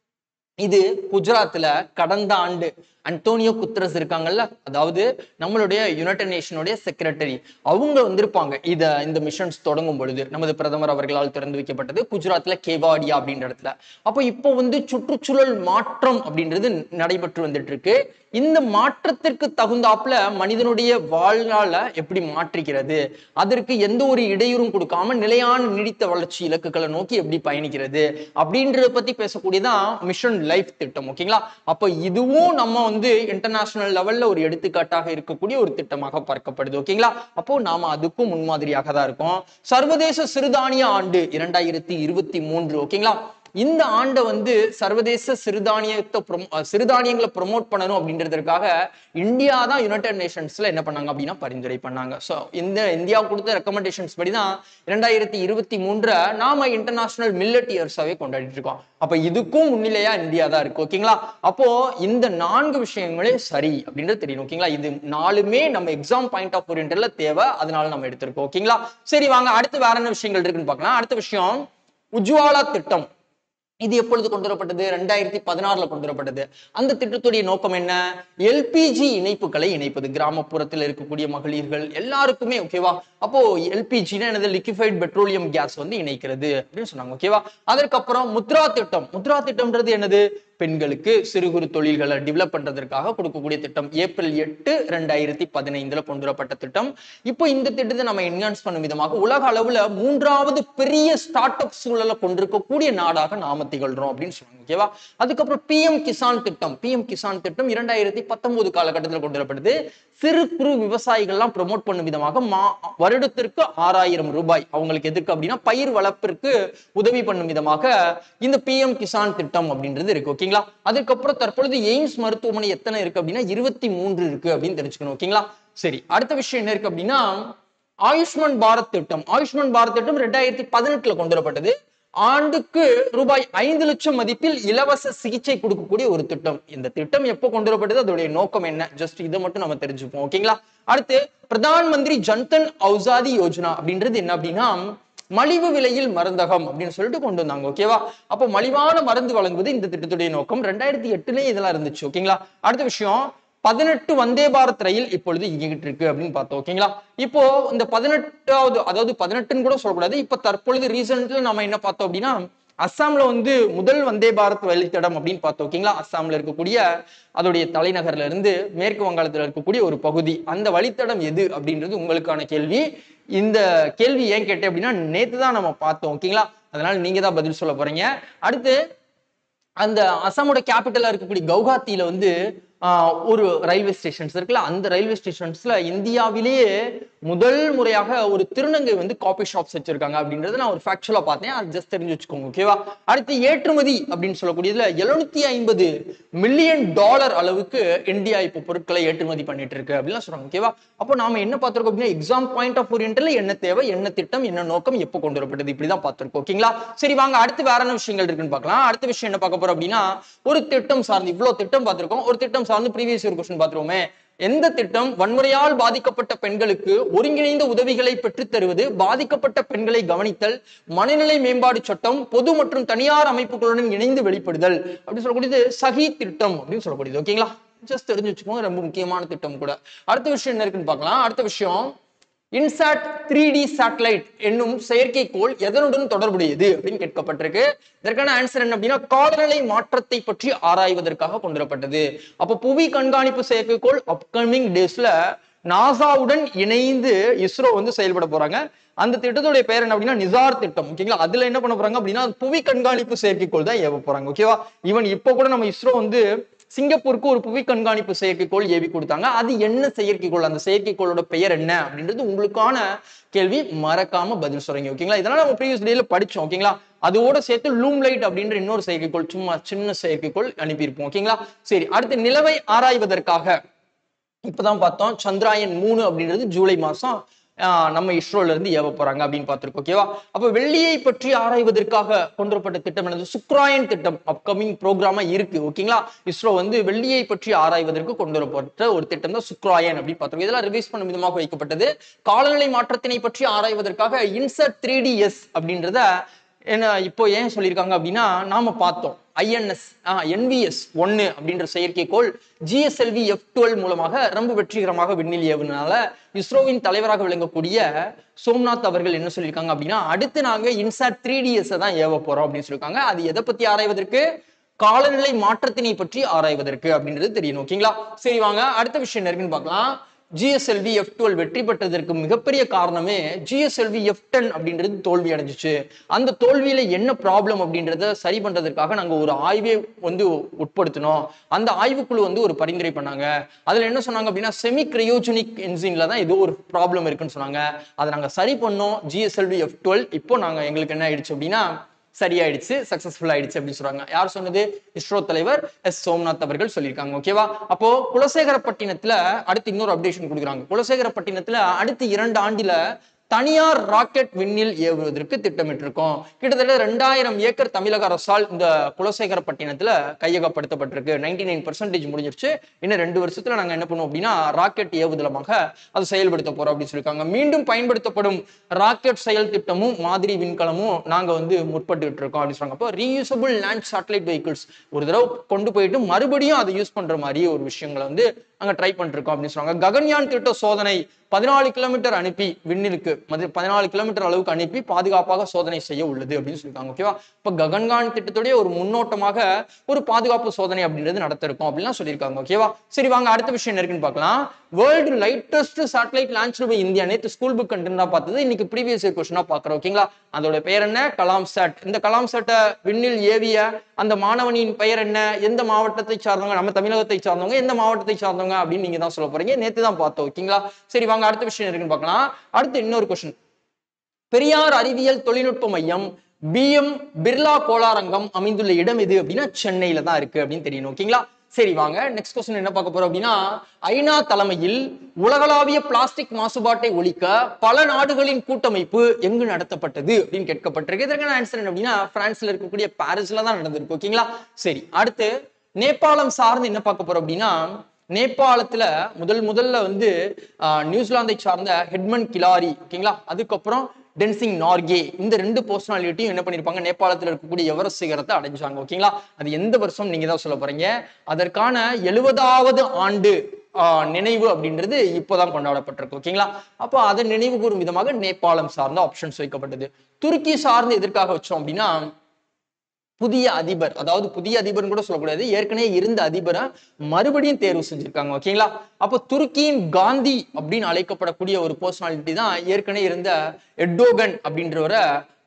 இது குஜராத்ல கடந்த ஆண்டு அன்டோனியோ குத்ரஸ் இருக்காங்கல்ல அதாவது நம்மளுடைய யுனைடெட் நேஷனுடைய செக்ரட்டரி அவங்க வந்திருப்பாங்க இத இந்த மிஷன்ஸ் தொடங்கும் பொழுது நமது பிரதமர் அவர்களால் திறந்து வைக்கப்பட்டது குஜராத்ல கேவாடியா அப்படின்ற இடத்துல அப்போ இப்போ வந்து சுற்றுச்சூழல் மாற்றம் அப்படின்றது நடைபெற்று வந்துட்டு இருக்கு இந்த மாற்றத்திற்கு தகுந்தாப்புல மனிதனுடைய வாழ்நாள எப்படி மாற்றிக்கிறது அதற்கு எந்த ஒரு இடையூறும் கொடுக்காம நிலையான நீடித்த வளர்ச்சி இலக்குகளை நோக்கி எப்படி பயணிக்கிறது அப்படின்றத பத்தி பேசக்கூடியதான் மிஷன் லைஃப் திட்டம் ஓகேங்களா அப்ப இதுவும் நம்ம வந்து இன்டர்நேஷனல் லெவல்ல ஒரு எடுத்துக்காட்டாக இருக்கக்கூடிய ஒரு திட்டமாக பார்க்கப்படுது ஓகேங்களா அப்போ நாம அதுக்கும் முன்மாதிரியாக தான் இருக்கோம் சர்வதேச சிறுதானிய ஆண்டு இரண்டாயிரத்தி இருபத்தி மூன்று ஓகேங்களா இந்த ஆண்டை வந்து சர்வதேச சிறுதானியத்தை ப்ரொமோ சிறுதானியங்களை ப்ரொமோட் பண்ணணும் அப்படின்றதுக்காக இந்தியா தான் யுனைடெட் நேஷன்ஸ்ல என்ன பண்ணாங்க அப்படின்னா பரிந்துரை பண்ணாங்க ஸோ இந்த இந்தியா கொடுத்த ரெக்கமெண்டேஷன்ஸ் படி தான் இரண்டாயிரத்தி இருபத்தி மூன்றை நாம இன்டர்நேஷனல் மில்லட் இயர்ஸாவே கொண்டாடிட்டு இருக்கோம் அப்ப இதுக்கும் முன்னிலையா இந்தியா தான் இருக்கு ஓகேங்களா அப்போ இந்த நான்கு விஷயங்களே சரி அப்படின்றது தெரியும் ஓகேங்களா இது நாலுமே நம்ம எக்ஸாம் பாயிண்ட் ஆஃப் ஓரியன்டர்ல தேவை அதனால நம்ம எடுத்திருக்கோம் ஓகேங்களா சரி வாங்க அடுத்து வேற என்ன விஷயங்கள் இருக்குன்னு பார்க்கலாம் அடுத்த விஷயம் உஜ்வாலா திட்டம் இது எப்பொழுது கொண்டு வரப்பட்டது ரெண்டாயிரத்தி பதினாறுல கொண்டு வரப்பட்டது அந்த திட்டத்துடைய நோக்கம் என்ன எல்பிஜி இணைப்புகளை இணைப்பது கிராமப்புறத்தில் இருக்கக்கூடிய மகளிர்கள் எல்லாருக்குமே ஓகேவா அப்போ எல்பிஜினா என்னது லிக்விஃபைட் பெட்ரோலியம் கேஸ் வந்து இணைக்கிறது அப்படின்னு சொன்னாங்க ஓகேவா அதற்கப்புறம் முத்ரா திட்டம் முத்ரா திட்டம்ன்றது என்னது பெண்களுக்கு சிறு குறு தொழில்களை டெவலப் பண்றதற்காக கொடுக்கக்கூடிய திட்டம் ஏப்ரல் எட்டு ரெண்டாயிரத்தி பதினைந்துல கொண்டு வரப்பட்ட திட்டம் இப்போ இந்த திட்டத்தை நம்ம என்ஹான்ஸ் பண்ணும் விதமாக உலக அளவுல மூன்றாவது பெரிய ஸ்டார்ட் அப் சூழலை கொண்டிருக்கக்கூடிய நாடாக நாம திகழ்றோம் அப்படின்னு சொன்னாங்க ஓகேவா அதுக்கப்புறம் பிஎம் கிசான் திட்டம் பிஎம் கிசான் திட்டம் இரண்டாயிரத்தி பத்தொன்பது காலகட்டத்தில் கொண்டு வரப்படுது சிறு குறு விவசாயிகள்லாம் ப்ரொமோட் பண்ணும் விதமாக மா வருடத்திற்கு ஆறாயிரம் ரூபாய் அவங்களுக்கு எதுக்கு அப்படின்னா பயிர் வளர்ப்பிற்கு உதவி பண்ணும் விதமாக இந்த பிஎம் கிசான் திட்டம் அப்படின்றது இருக்கு ஓகேங்களா அதுக்கப்புறம் தற்பொழுது எய்ம்ஸ் மருத்துவமனை எத்தனை இருக்கு அப்படின்னா இருபத்தி மூன்று இருக்கு அப்படின்னு தெரிஞ்சுக்கணும் ஓகேங்களா சரி அடுத்த விஷயம் என்ன இருக்கு அப்படின்னா ஆயுஷ்மான் பாரத் திட்டம் ஆயுஷ்மான் பாரத் திட்டம் ரெண்டாயிரத்தி பதினெட்டுல கொண்டு வரப்பட்டது ஆண்டுக்கு ரூபாய் ஐந்து லட்சம் மதிப்பில் இலவச சிகிச்சை கொடுக்கக்கூடிய ஒரு திட்டம் இந்த திட்டம் எப்போ கொண்டு வரப்பட்டது அதோடைய நோக்கம் என்ன ஜஸ்ட் இதை மட்டும் நம்ம தெரிஞ்சுப்போம் ஓகேங்களா அடுத்து பிரதான் மந்திரி ஜன்தன் ஔசாதி யோஜனா அப்படின்றது என்ன அப்படின்னா மலிவு விலையில் மருந்தகம் அப்படின்னு சொல்லிட்டு கொண்டு வந்தாங்க ஓகேவா அப்போ மலிவான மருந்து வழங்குவது இந்த திட்டத்துடைய நோக்கம் ரெண்டாயிரத்தி எட்டுலயே இதெல்லாம் இருந்துச்சு ஓகேங்களா அடுத்த விஷயம் பதினெட்டு வந்தே பாரத் ரயில் இப்பொழுது இயங்கிட்டு இருக்கு அப்படின்னு பார்த்தோம் ஓகேங்களா இப்போ இந்த பதினெட்டாவது அதாவது பதினெட்டுன்னு கூட சொல்லக்கூடாது இப்ப தற்பொழுது ரீசெண்ட்ல நம்ம என்ன பார்த்தோம் அப்படின்னா அஸ்ஸாம்ல வந்து முதல் வந்தே பாரத் வழித்தடம் அப்படின்னு பார்த்தோம் ஓகேங்களா அஸ்ஸாம்ல இருக்கக்கூடிய அதோடைய தலைநகர்ல இருந்து மேற்கு வங்காளத்துல இருக்கக்கூடிய ஒரு பகுதி அந்த வழித்தடம் எது அப்படின்றது உங்களுக்கான கேள்வி இந்த கேள்வி ஏன் கேட்டேன் அப்படின்னா நேத்து தான் நம்ம பார்த்தோம் ஓகேங்களா அதனால நீங்க தான் பதில் சொல்ல போறீங்க அடுத்து அந்த அசாமோட கேபிட்டலா இருக்கக்கூடிய கவுஹாத்தியில வந்து ஆஹ், ஒரு ரயில்வே ஸ்டேஷன்ஸ் இருக்குல்ல அந்த ரயில்வே ஸ்டேஷன்ஸ்ல இந்தியாவிலேயே முதல் முறையாக ஒரு திருநங்கை வந்து காபி ஷாப்ஸ் வச்சிருக்காங்க அப்படின்றத நான் ஒரு ஃபேக்சுவலா பார்த்தேன் அது ஜஸ்ட் தெரிஞ்சு வச்சுக்கோங்க ஓகேவா அடுத்து ஏற்றுமதி அப்படின்னு சொல்லக்கூடியதுல எழுநூத்தி ஐம்பது மில்லியன் டாலர் அளவுக்கு இந்தியா இப்போ பொருட்களை ஏற்றுமதி பண்ணிட்டு இருக்கு அப்படிலாம் சொல்றாங்க ஓகேவா அப்போ நாம என்ன பார்த்திருக்கோம் அப்படின்னா எக்ஸாம் பாயிண்ட் ஆஃப் ஓரியன்ட்ல என்ன தேவை என்ன திட்டம் என்ன நோக்கம் எப்போ கொண்டு வரப்பட்டது இப்படிதான் பார்த்திருக்கோம் ஓகேங்களா சரி வாங்க அடுத்து வேற என்ன விஷயங்கள் இருக்குன்னு பார்க்கலாம் அடுத்த விஷயம் என்ன பார்க்க போறோம் அப்படின்னா ஒரு திட்டம் சார்ந்து இவ்வளவு திட்டம் பார்த்திருக்கோம் ஒரு திட்டம் சார்ந்து ப்ரீவியஸ் இயர் கொஸ்டின் பார்த்துருவோமே எந்த திட்டம் வன்முறையால் பாதிக்கப்பட்ட பெண்களுக்கு ஒருங்கிணைந்த உதவிகளை பெற்றுத் தருவது பாதிக்கப்பட்ட பெண்களை கவனித்தல் மனநிலை மேம்பாடு சட்டம் பொது மற்றும் தனியார் அமைப்புகளுடன் இணைந்து வெளிப்படுதல் அப்படின்னு சொல்லக்கூடியது சகி திட்டம் அப்படின்னு சொல்லக்கூடியது ஓகேங்களா ஜஸ்ட் தெரிஞ்சு வச்சுக்கோங்க ரொம்ப முக்கியமான திட்டம் கூட அடுத்த விஷயம் என்ன இருக்குன்னு பார்க்கலாம் அடுத்த விஷயம் இன்சாட் த்ரீ டி சேட்டலைட் என்னும் செயற்கைக்கோள் எதனுடன் தொடர்புடையது அப்படின்னு கேட்கப்பட்டிருக்கு இதற்கான ஆன்சர் என்ன அப்படின்னா காலநிலை மாற்றத்தை பற்றி ஆராய்வதற்காக கொண்டு வரப்பட்டது அப்போ புவி கண்காணிப்பு செயற்கைக்கோள் அப்கமிங் டேஸ்ல நாசாவுடன் இணைந்து இஸ்ரோ வந்து செயல்பட போறாங்க அந்த திட்டத்துடைய பேர் என்ன அப்படின்னா நிசார் திட்டம் ஓகேங்களா அதுல என்ன பண்ண போறாங்க அப்படின்னா புவி கண்காணிப்பு செயற்கைக்கோள் தான் ஏவ போறாங்க ஓகேவா ஈவன் இப்போ கூட நம்ம இஸ்ரோ வந்து சிங்கப்பூருக்கு ஒரு புவி கண்காணிப்பு செயற்கைக்கோள் ஏவி கொடுத்தாங்க அது என்ன செயற்கைக்கோள் அந்த செயற்கைக்கோளோட பெயர் என்ன அப்படின்றது உங்களுக்கான கேள்வி மறக்காம பதில் சொல்றீங்க ஓகேங்களா இதெல்லாம் நம்ம ப்ரீவியஸ் டேல படிச்சோம் ஓகேங்களா அதோட சேர்த்து லூம் லைட் அப்படின்ற இன்னொரு செயற்கைக்கோள் சும்மா சின்ன செயற்கைக்கோள் அனுப்பியிருப்போம் ஓகேங்களா சரி அடுத்து நிலவை ஆராய்வதற்காக இப்பதான் பார்த்தோம் சந்திராயன் மூணு அப்படின்றது ஜூலை மாசம் ஆஹ், நம்ம இஸ்ரோல இருந்து ஏவ போறாங்க அப்படின்னு பார்த்திருக்கோம் ஓகேவா அப்ப வெள்ளியை பற்றி ஆராய்வதற்காக கொண்டு வரப்பட்ட திட்டம் என்னது சுக்ராயன் திட்டம் அப்கமிங் ப்ரோக்ராமா இருக்கு ஓகேங்களா இஸ்ரோ வந்து வெள்ளியை பற்றி ஆராய்வதற்கு கொண்டு வரப்பட்ட ஒரு திட்டம் தான் சுக்ராயன் அப்படின்னு பார்த்திருக்கோம் இதெல்லாம் ரிவைஸ் பண்ணும் விதமாக வைக்கப்பட்டது காலநிலை மாற்றத்தினை பற்றி ஆராய்வதற்காக இன்சர்ட் த்ரீ டி எஸ் அப்படின்றத என்ன இப்போ ஏன் சொல்லியிருக்காங்க அப்படின்னா நாம பார்த்தோம் ஐஎன்எஸ் என்விஎஸ் ஒன்னு அப்படின்ற செயற்கைக்கோள் ஜிஎஸ்எல்வி எஃப் டுவெல் மூலமாக ரொம்ப வெற்றிகரமாக விண்ணில் ஏவுனால இஸ்ரோவின் தலைவராக விளங்கக்கூடிய சோம்நாத் அவர்கள் என்ன சொல்லியிருக்காங்க அப்படின்னா அடுத்து நாங்க இன்சாட் த்ரீ டிஎஸ் தான் ஏவ போறோம் அப்படின்னு சொல்லியிருக்காங்க அது எதை பத்தி ஆராய்வதற்கு காலநிலை மாற்றத்தினை பற்றி ஆராய்வதற்கு அப்படின்றது தெரியணும் ஓகேங்களா சரி வாங்க அடுத்த விஷயம் என்ன இருக்குன்னு பார்க்கலாம் ஜிஎஸ்எல்வி எஃப் டுவெல் வெற்றி பெற்றதற்கு மிகப்பெரிய காரணமே ஜிஎஸ்எல்வி எஃப் டென் அப்படின்றது தோல்வி அடைஞ்சிச்சு அந்த தோல்வியில என்ன ப்ராப்ளம் அப்படின்றத சரி பண்றதுக்காக நாங்க ஒரு ஆய்வே வந்து உட்படுத்தினோம் அந்த ஆய்வுக்குழு வந்து ஒரு பரிந்துரை பண்ணாங்க அதுல என்ன சொன்னாங்க அப்படின்னா செமி கிரையோஜெனிக் என்ஜின்ல தான் ஏதோ ஒரு ப்ராப்ளம் இருக்குன்னு சொன்னாங்க அதை நாங்க சரி பண்ணோம் ஜிஎஸ்எல்வி எஃப் டுவெல் இப்போ நாங்க எங்களுக்கு என்ன ஆயிடுச்சு அப்படின்னா சரியாயிடுச்சு சக்சஸ்ஃபுல் ஆயிடுச்சு அப்படின்னு சொல்றாங்க யார் சொன்னது இஸ்ரோ தலைவர் எஸ் சோம்நாத் அவர்கள் சொல்லியிருக்காங்க ஓகேவா அப்போ குலசேகரப்பட்டினத்துல அடுத்து இன்னொரு அப்டேஷன் கொடுக்குறாங்க குலசேகரப்பட்டினத்துல அடுத்து இரண்டு ஆண்டுல தனியார் ராக்கெட் விண்ணில் ஏவுவதற்கு திட்டமிட்டிருக்கோம் கிட்டத்தட்ட ரெண்டாயிரம் ஏக்கர் தமிழக அரசால் இந்த குலசேகரப்பட்டினத்துல கையகப்படுத்தப்பட்டிருக்கு நைன்டி நைன் பர்சன்டேஜ் முடிஞ்சிருச்சு இன்னும் ரெண்டு வருஷத்துல நாங்க என்ன பண்ணுவோம் அப்படின்னா ராக்கெட் ஏவுதளமாக அதை செயல்படுத்த போறோம் அப்படின்னு சொல்லியிருக்காங்க மீண்டும் பயன்படுத்தப்படும் ராக்கெட் செயல் திட்டமும் மாதிரி விண்கலமும் நாங்க வந்து முற்பட்டுக்கிட்டு இருக்கோம் அப்படின்னு சொல்றாங்க அப்போ ரீயூசபிள் லேண்ட் சேட்டலைட் வெஹிக்கிள்ஸ் ஒரு தடவை கொண்டு போயிட்டு மறுபடியும் அதை யூஸ் பண்ற மாதிரி ஒரு விஷயங்களை வந்து அங்க ட்ரை பண்ணிருக்கோம் அப்படின்னு சொல்றாங்க ககன்யான் திட்ட சோதனை பதினாலு கிலோமீட்டர் அனுப்பி விண்ணிற்கு மது பதினாலு கிலோமீட்டர் அளவுக்கு அனுப்பி பாதுகாப்பாக சோதனை செய்ய உள்ளது அப்படின்னு சொல்லியிருக்காங்க ஓகேவா இப்ப ககன்யான் திட்டத்துடைய ஒரு முன்னோட்டமாக ஒரு பாதுகாப்பு சோதனை அப்படின்றது நடத்த இருக்கும் அப்படின்லாம் சொல்லியிருக்காங்க ஓகேவா சரி வாங்க அடுத்த விஷயம் என்ன இருக்குன்னு பார்க்கலாம் world lightest satellite launch by India நேற்று ஸ்கூல் புக் கண்டென்டா பார்த்தது இன்னைக்கு ப்ரீவியஸ் இயர் கொஸ்டினா பாக்குறோம் ஓகேங்களா அதோட பெயர் என்ன கலாம் சாட் இந்த கலாம் சாட்டை விண்ணில் ஏவிய அந்த மாணவனின் பெயர் என்ன எந்த மாவட்டத்தை சார்ந்தவங்க நம்ம தமிழகத்தை சார்ந்தவங்க எந்த மாவட்டத்தை சார்ந்தவங்க அப்படின்னு நீங்க தான் சொல்ல போறீங்க நேத்து தான் பார்த்தோம் ஓகேங்களா சரி வாங்க அடுத்த விஷயம் இருக்குன்னு பார்க்கலாம் அடுத்து இன்னொரு கொஸ்டின் பெரியார் அறிவியல் தொழில்நுட்ப மையம் பிஎம் பிர்லா கோளாரங்கம் அமைந்துள்ள இடம் எது அப்படின்னா சென்னையில தான் இருக்கு அப்படின்னு தெரியணும் ஓகேங்களா சரி வாங்க நெக்ஸ்ட் கொஸ்டின் என்ன பார்க்க போறோம் அப்படின்னா ஐநா தலைமையில் உலகளாவிய பிளாஸ்டிக் மாசுபாட்டை ஒழிக்க பல நாடுகளின் கூட்டமைப்பு எங்கு நடத்தப்பட்டது அப்படின்னு கேட்கப்பட்டிருக்கு இதற்கான ஆன்சர் என்ன அப்படின்னா பிரான்ஸ்ல இருக்கக்கூடிய பாரிஸ்ல தான் நடந்திருக்கு ஓகேங்களா சரி அடுத்து நேபாளம் சார்ந்து என்ன பார்க்க போறோம் அப்படின்னா நேபாளத்துல முதல் முதல்ல வந்து ஆஹ், நியூசிலாந்தை சார்ந்த ஹெட்மன் கிலாரி ஓகேங்களா அதுக்கப்புறம் டென்சிங் நார்கே இந்த ரெண்டு பர்சனாலிட்டியும் என்ன பண்ணிருப்பாங்க நேபாளத்துல இருக்கக்கூடிய எவரெஸ்ட் சிகரத்தை அடைஞ்சாங்க ஓகேங்களா அது எந்த வருஷம் நீங்க தான் சொல்ல போறீங்க அதற்கான எழுபதாவது ஆண்டு ஆஹ், நினைவு அப்படின்றது இப்போதான் கொண்டாடப்பட்டிருக்கு ஓகேங்களா அப்போ அதை நினைவு கூறும் விதமாக நேபாளம் சார்ந்த ஆப்ஷன்ஸ் வைக்கப்பட்டது துருக்கி சார்ந்து எதற்காக வச்சோம் அப்படின்னா புதிய அதிபர் அதாவது புதிய அதிபர்னு கூட சொல்லக்கூடாது ஏற்கனவே இருந்த அதிபரை மறுபடியும் தேர்வு செஞ்சிருக்காங்க ஓகேங்களா அப்போ துருக்கியின் காந்தி அப்படின்னு அழைக்கப்படக்கூடிய ஒரு பர்சனாலிட்டி தான் ஏற்கனவே இருந்த எட்டோகன் அப்படின்றவரை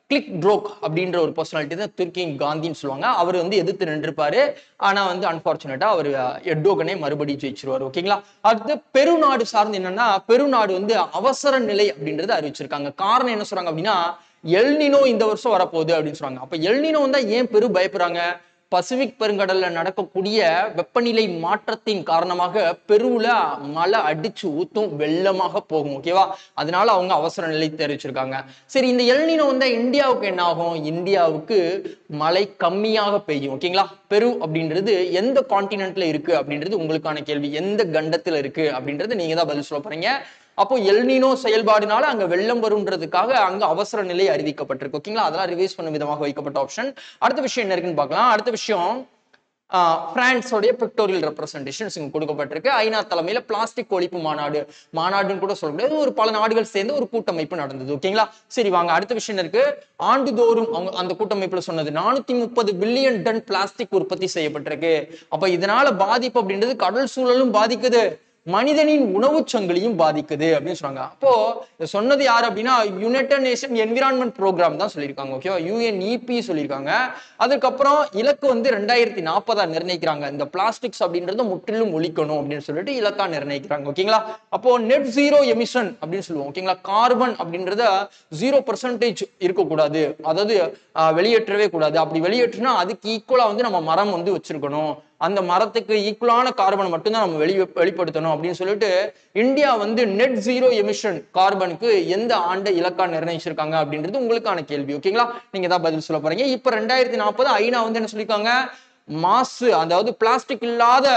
கிளிக் ட்ரோக் அப்படின்ற ஒரு பர்சனாலிட்டி தான் துர்க்கியின் காந்தின்னு சொல்லுவாங்க அவர் வந்து எதிர்த்து நின்றுப்பாரு ஆனா வந்து அன்பார்ச்சுனேட்டா அவர் எட்டோகனே மறுபடியும் ஜெயிச்சிருவார் ஓகேங்களா அடுத்து பெருநாடு சார்ந்து என்னன்னா பெருநாடு வந்து அவசர நிலை அப்படின்றத அறிவிச்சிருக்காங்க காரணம் என்ன சொல்றாங்க அப்படின்னா எல்னினோ இந்த வருஷம் வரப்போகுது அப்படின்னு சொல்றாங்க அப்ப எல்னினோ வந்தா ஏன் பெரு பயப்படுறாங்க பசிபிக் பெருங்கடல்ல நடக்கக்கூடிய வெப்பநிலை மாற்றத்தின் காரணமாக பெருவுல மழை அடிச்சு ஊத்தும் வெள்ளமாக போகும் ஓகேவா அதனால அவங்க அவசர நிலை தெரிவிச்சிருக்காங்க சரி இந்த எல்னினோ வந்தா இந்தியாவுக்கு என்ன ஆகும் இந்தியாவுக்கு மழை கம்மியாக பெய்யும் ஓகேங்களா பெரு அப்படின்றது எந்த காண்டினென்ட்ல இருக்கு அப்படின்றது உங்களுக்கான கேள்வி எந்த கண்டத்துல இருக்கு அப்படின்றது நீங்க தான் பதில் சொல்ல போறீங்க அப்போ எல்னினோ செயல்பாடுனால அங்க வெள்ளம் வரும்ன்றதுக்காக அங்க அவசர நிலை அறிவிக்கப்பட்டிருக்கு ஓகேங்களா அதெல்லாம் ரிவைஸ் பண்ணும் விதமாக வைக்கப்பட்ட ஆப்ஷன் அடுத்த விஷயம் என்ன இருக்குன்னு பார்க்கலாம் அடுத்த விஷயம் ஆஹ் பிரான்ஸோடைய பிக்டோரியல் ரெப்ரசன்டேஷன்ஸ் இங்க கொடுக்கப்பட்டிருக்கு ஐநா தலைமையில பிளாஸ்டிக் ஒழிப்பு மாநாடு மாநாடுன்னு கூட சொல்ல முடியாது ஒரு பல நாடுகள் சேர்ந்து ஒரு கூட்டமைப்பு நடந்தது ஓகேங்களா சரி வாங்க அடுத்த விஷயம் இருக்கு ஆண்டுதோறும் அவங்க அந்த கூட்டமைப்புல சொன்னது நானூத்தி முப்பது பில்லியன் டன் பிளாஸ்டிக் உற்பத்தி செய்யப்பட்டிருக்கு அப்ப இதனால பாதிப்பு அப்படின்றது கடல் சூழலும் பாதிக்குது மனிதனின் உணவு சங்கிலியும் பாதிக்குது அப்படின்னு சொன்னாங்க அப்போ இதை சொன்னது யார் அப்படின்னா யுனைடெட் நேஷன் என்விரான்மெண்ட் ப்ரோக்ராம் தான் சொல்லியிருக்காங்க ஓகேவா யூஎன்இபி சொல்லியிருக்காங்க அதுக்கப்புறம் இலக்கு வந்து ரெண்டாயிரத்தி நாற்பதா நிர்ணயிக்கிறாங்க இந்த பிளாஸ்டிக்ஸ் அப்படின்றத முற்றிலும் ஒழிக்கணும் அப்படின்னு சொல்லிட்டு இலக்கா நிர்ணயிக்கிறாங்க ஓகேங்களா அப்போ நெட் ஜீரோ எமிஷன் அப்படின்னு சொல்லுவோம் ஓகேங்களா கார்பன் அப்படின்றத ஜீரோ பர்சன்டேஜ் இருக்கக்கூடாது அதாவது ஆஹ், வெளியேற்றவே கூடாது அப்படி வெளியேற்றினா அதுக்கு ஈக்குவலா வந்து நம்ம மரம் வந்து வச்சிருக்கணும் அந்த மரத்துக்கு ஈக்குவலான கார்பன் மட்டும்தான் நம்ம வெளி வெளிப்படுத்தணும் அப்படின்னு சொல்லிட்டு இந்தியா வந்து நெட் ஜீரோ எமிஷன் கார்பனுக்கு எந்த ஆண்டை இலக்கா நிர்ணயிச்சிருக்காங்க அப்படின்றது உங்களுக்கான கேள்வி ஓகேங்களா நீங்க தான் பதில் சொல்ல போறீங்க இப்ப ரெண்டாயிரத்தி நாற்பது ஐநா வந்து என்ன சொல்லியிருக்காங்க மாசு அதாவது பிளாஸ்டிக் இல்லாத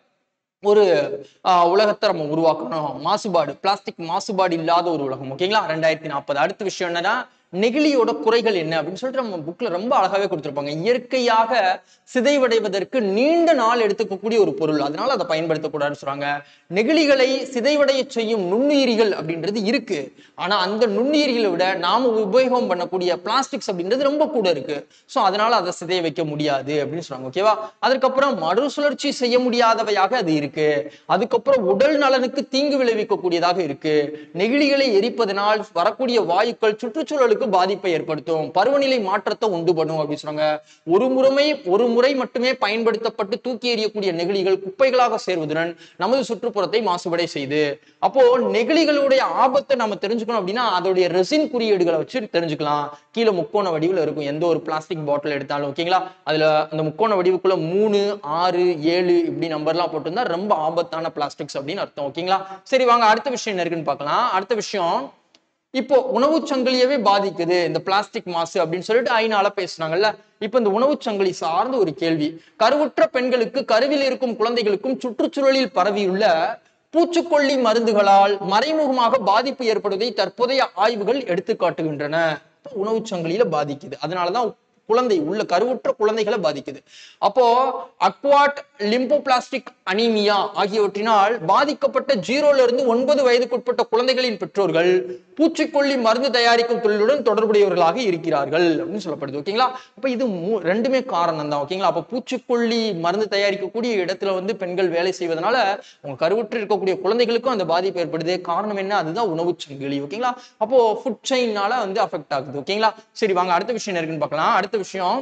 ஒரு ஆஹ், உலகத்தை நம்ம உருவாக்கணும் மாசுபாடு பிளாஸ்டிக் மாசுபாடு இல்லாத ஒரு உலகம் ஓகேங்களா ரெண்டாயிரத்தி நாற்பது அடுத்த விஷயம் என்னன்னா நெகிழியோட குறைகள் என்ன அப்படின்னு சொல்லிட்டு நம்ம புக்ல ரொம்ப அழகாவே கொடுத்திருப்பாங்க இயற்கையாக சிதைவடைவதற்கு நீண்ட நாள் எடுத்துக்கக்கூடிய ஒரு பொருள் அதனால அதை பயன்படுத்தக்கூடாதுன்னு சொல்றாங்க நெகிழிகளை சிதைவடைய செய்யும் நுண்ணுயிரிகள் அப்படின்றது இருக்கு ஆனா அந்த நுண்ணுயிரிகளை விட நாம உபயோகம் பண்ணக்கூடிய பிளாஸ்டிக்ஸ் அப்படின்றது ரொம்ப கூட இருக்கு ஸோ அதனால அதை சிதைய வைக்க முடியாது அப்படின்னு சொல்றாங்க ஓகேவா அதுக்கப்புறம் மறுசுழற்சி செய்ய முடியாதவையாக அது இருக்கு அதுக்கப்புறம் உடல் நலனுக்கு தீங்கு விளைவிக்கக்கூடியதாக இருக்கு நெகிழிகளை எரிப்பதனால் வரக்கூடிய வாயுக்கள் சுற்றுச்சூழலுக்கு பாதிப்பை ஏற்படுத்தும் பருவநிலை மாற்றத்தை உண்டு பண்ணும் அப்படின்னு சொன்னாங்க ஒரு முறைமை ஒரு முறை மட்டுமே பயன்படுத்தப்பட்டு தூக்கி எறியக்கூடிய நெகிழிகள் குப்பைகளாக சேர்வதுடன் நமது சுற்றுப்புறத்தை மாசுபடை செய்து அப்போ நெகிழிகளுடைய ஆபத்தை நம்ம தெரிஞ்சுக்கணும் அப்படின்னா அதோடைய ரெசின் குறியீடுகளை வச்சு தெரிஞ்சுக்கலாம் கீழே முக்கோண வடிவில் இருக்கும் எந்த ஒரு பிளாஸ்டிக் பாட்டில் எடுத்தாலும் ஓகேங்களா அதுல அந்த முக்கோண வடிவுக்குள்ள மூணு ஆறு ஏழு இப்படி நம்பர்லாம் போட்டிருந்தா ரொம்ப ஆபத்தான பிளாஸ்டிக்ஸ் அப்படின்னு அர்த்தம் ஓகேங்களா சரி வாங்க அடுத்த விஷயம் என்ன இருக்குன்னு பார்க்கலாம் அடுத்த விஷயம் இப்போ உணவு சங்கிலியவே பாதிக்குது இந்த பிளாஸ்டிக் மாசு அப்படின்னு சொல்லிட்டு ஐநால பேசுனாங்கல்ல இப்போ இந்த உணவு சங்கிலி சார்ந்த ஒரு கேள்வி கருவுற்ற பெண்களுக்கு கருவில் இருக்கும் குழந்தைகளுக்கும் சுற்றுச்சூழலில் பரவியுள்ள பூச்சிக்கொல்லி மருந்துகளால் மறைமுகமாக பாதிப்பு ஏற்படுவதை தற்போதைய ஆய்வுகள் எடுத்து காட்டுகின்றன உணவு சங்கிலியில பாதிக்குது அதனாலதான் குழந்தை உள்ள கருவுற்ற குழந்தைகளை பாதிக்குது அப்போ அக்வாட் லிம்போபிளாஸ்டிக் அனீமியா ஆகியவற்றினால் பாதிக்கப்பட்ட ஜீரோல இருந்து ஒன்பது வயதுக்குட்பட்ட குழந்தைகளின் பெற்றோர்கள் பூச்சிக்கொல்லி மருந்து தயாரிக்கும் தொழிலுடன் தொடர்புடையவர்களாக இருக்கிறார்கள் அப்படின்னு சொல்லப்படுது ஓகேங்களா அப்ப இது மூ- ரெண்டுமே காரணம் தான் ஓகேங்களா அப்ப பூச்சிக்கொல்லி மருந்து தயாரிக்கக்கூடிய இடத்துல வந்து பெண்கள் வேலை செய்வதனால அவங்க கருவுற்று இருக்கக்கூடிய குழந்தைகளுக்கும் அந்த பாதிப்பு ஏற்படுது காரணம் என்ன அதுதான் உணவு சங்கிலி ஓகேங்களா அப்போ ஃபுட் செயின்னால வந்து அஃபெக்ட் ஆகுது ஓகேங்களா சரி வாங்க அடுத்த விஷயம் என்ன இருக்குன்னு பார்க்கலாம் அடுத்த விஷயம்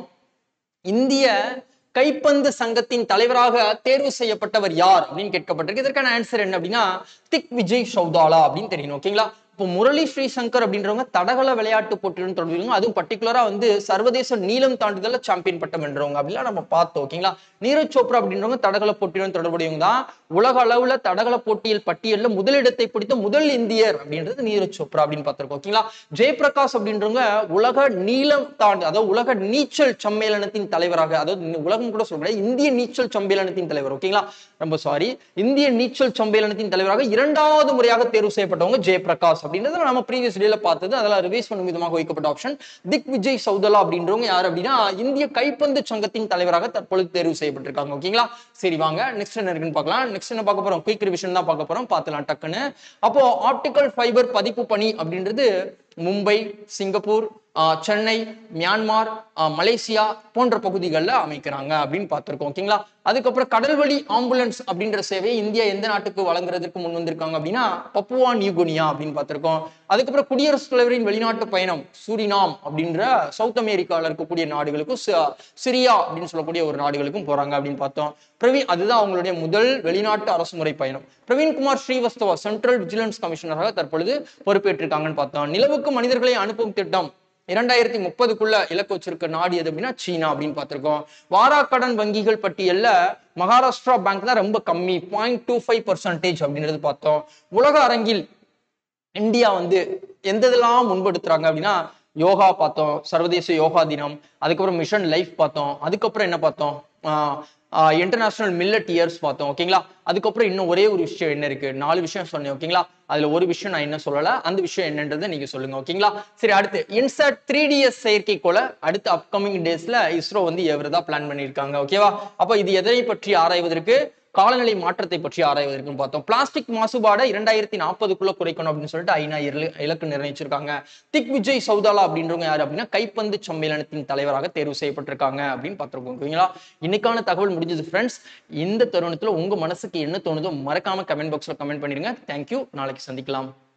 இந்திய கைப்பந்து சங்கத்தின் தலைவராக தேர்வு செய்யப்பட்டவர் யார் அப்படின்னு கேட்கப்பட்டிருக்கு இதற்கான ஆன்சர் என்ன அப்படின்னா திக் விஜய் சௌதாலா அப்படின்னு தெரியணும் ஓகேங்களா இப்போ முரளி ஸ்ரீசங்கர் அப்படின்றவங்க தடகள விளையாட்டு போட்டியுடன் தொடர்புங்க அதுவும் பர்டிகுலரா வந்து சர்வதேச நீளம் தாண்டுதல சாம்பியன் பட்டம் வென்றவங்க அப்படிலாம் நம்ம பார்த்தோம் ஓகேங்களா நீரஜ் சோப்ரா அப்படின்றவங்க தடகள போட்டியுடன் தொடர்புடையவங்க தான் உலக அளவுல தடகள போட்டியில் பட்டியல்ல முதலிடத்தை பிடித்த முதல் இந்தியர் அப்படின்றது நீரஜ் சோப்ரா அப்படின்னு பார்த்திருக்கோம் ஓகேங்களா ஜெயபிரகாஷ் அப்படின்றவங்க உலக நீளம் தாண்டு அதாவது உலக நீச்சல் சம்மேளனத்தின் தலைவராக அதாவது இந்த உலகம் கூட சொல்ல முடியாது இந்திய நீச்சல் சம்மேளனத்தின் தலைவர் ஓகேங்களா ரொம்ப சாரி இந்திய நீச்சல் சம்மேளனத்தின் தலைவராக இரண்டாவது முறையாக தேர்வு செய்யப்பட்டவங்க ஜெயபிரகாஷ் அப்படின்றது நம்ம ப்ரீவியஸ் டேல பார்த்தது அதெல்லாம் ரிவைஸ் பண்ணும் விதமாக வைக்கப்பட்ட ஆப்ஷன் திக் விஜய் சௌதலா அப்படின்றவங்க யார் அப்படின்னா இந்திய கைப்பந்து சங்கத்தின் தலைவராக தற்பொழுது தேர்வு செய்யப்பட்டிருக்காங்க ஓகேங்களா சரி வாங்க நெக்ஸ்ட் என்ன இருக்குன்னு பார்க்கலாம் நெக்ஸ்ட் என்ன பார்க்க போறோம் குயிக் ரிவிஷன் தான் பார்க்க போறோம் பார்த்துலாம் டக்குன்னு அப்போ ஆப்டிக்கல் ஃபைபர் பதிப்பு பணி அப்படின்றது மும்பை சிங்கப்பூர் ஆஹ் சென்னை மியான்மார் ஆஹ் மலேசியா போன்ற பகுதிகளில் அமைக்கிறாங்க அப்படின்னு பார்த்துருக்கோம் ஓகேங்களா அதுக்கப்புறம் கடல்வழி ஆம்புலன்ஸ் அப்படின்ற சேவையை இந்தியா எந்த நாட்டுக்கு வழங்குறதுக்கு முன் வந்திருக்காங்க அப்படின்னா பப்புவா நியூகுனியா அப்படின்னு பார்த்துருக்கோம் அதுக்கப்புறம் குடியரசுத் தலைவரின் வெளிநாட்டு பயணம் சூரினாம் அப்படின்ற சவுத் அமெரிக்காவில் இருக்கக்கூடிய நாடுகளுக்கும் சி- சிரியா அப்படின்னு சொல்லக்கூடிய ஒரு நாடுகளுக்கும் போறாங்க அப்படின்னு பார்த்தோம் பிரவீன் அதுதான் அவங்களுடைய முதல் வெளிநாட்டு அரசுமுறை பயணம் பிரவீன்குமார் ஸ்ரீவஸ்தவா சென்ட்ரல் விஜிலன்ஸ் கமிஷனராக தற்பொழுது பொறுப்பேற்றிருக்காங்கன்னு பார்த்தோம் நிலவுக்கு மனிதர்களை அனுப்பும் திட்டம் இரண்டாயிரத்தி முப்பதுக்குள்ள இலக்கு வச்சிருக்க நாடு எது அப்படின்னா சீனா அப்படின்னு பார்த்திருக்கோம் வாராக்கடன் வங்கிகள் பட்டியல்ல மகாராஷ்டிரா பேங்க் தான் ரொம்ப கம்மி பாயிண்ட் டூ ஃபைவ் பர்சன்டேஜ் அப்படின்றது பார்த்தோம் உலக அரங்கில் இந்தியா வந்து எந்த இதெல்லாம் முன்படுத்துறாங்க அப்படின்னா யோகா பார்த்தோம் சர்வதேச யோகா தினம் அதுக்கப்புறம் மிஷன் லைஃப் பார்த்தோம் அதுக்கப்புறம் என்ன பார்த்தோம் இன்டர்நேஷனல் மில்லட் இயர்ஸ் பார்த்தோம் ஓகேங்களா அதுக்கப்புறம் இன்னும் ஒரே ஒரு விஷயம் என்ன இருக்கு நாலு விஷயம் சொன்னேன் ஓகேங்களா அதுல ஒரு விஷயம் நான் என்ன சொல்லல அந்த விஷயம் என்னன்றதை நீங்க சொல்லுங்க ஓகேங்களா சரி அடுத்து இன்சர்ட் த்ரீ டிஎஸ் செயற்கைக்கோளை அடுத்த அப்கமிங் டேஸ்ல இஸ்ரோ வந்து எவரதா பிளான் பண்ணியிருக்காங்க ஓகேவா அப்போ இது எதனை பற்றி ஆராய்வதற்கு காலநிலை மாற்றத்தை பற்றி ஆராய்வதற்குன்னு பார்த்தோம் பிளாஸ்டிக் மாசுபாடை இரண்டாயிரத்தி நாற்பதுக்குள்ள குறைக்கணும் அப்படின்னு சொல்லிட்டு ஐநா இல- இலக்கு நிர்ணயிச்சிருக்காங்க திக் விஜய் சௌதாலா அப்படின்றவங்க யாரு அப்படின்னா கைப்பந்து சம்மேளனத்தின் தலைவராக தேர்வு செய்யப்பட்டிருக்காங்க அப்படின்னு பார்த்திருக்கோம் ஓகேங்களா இன்னைக்கான தகவல் முடிஞ்சது ஃப்ரெண்ட்ஸ் இந்த தருணத்துல உங்க மனசுக்கு என்ன தோணுதோ மறக்காம கமெண்ட் பாக்ஸ்ல கமெண்ட் பண்ணிடுங்க தேங்க்யூ நாளைக்கு சந்திக்கலாம்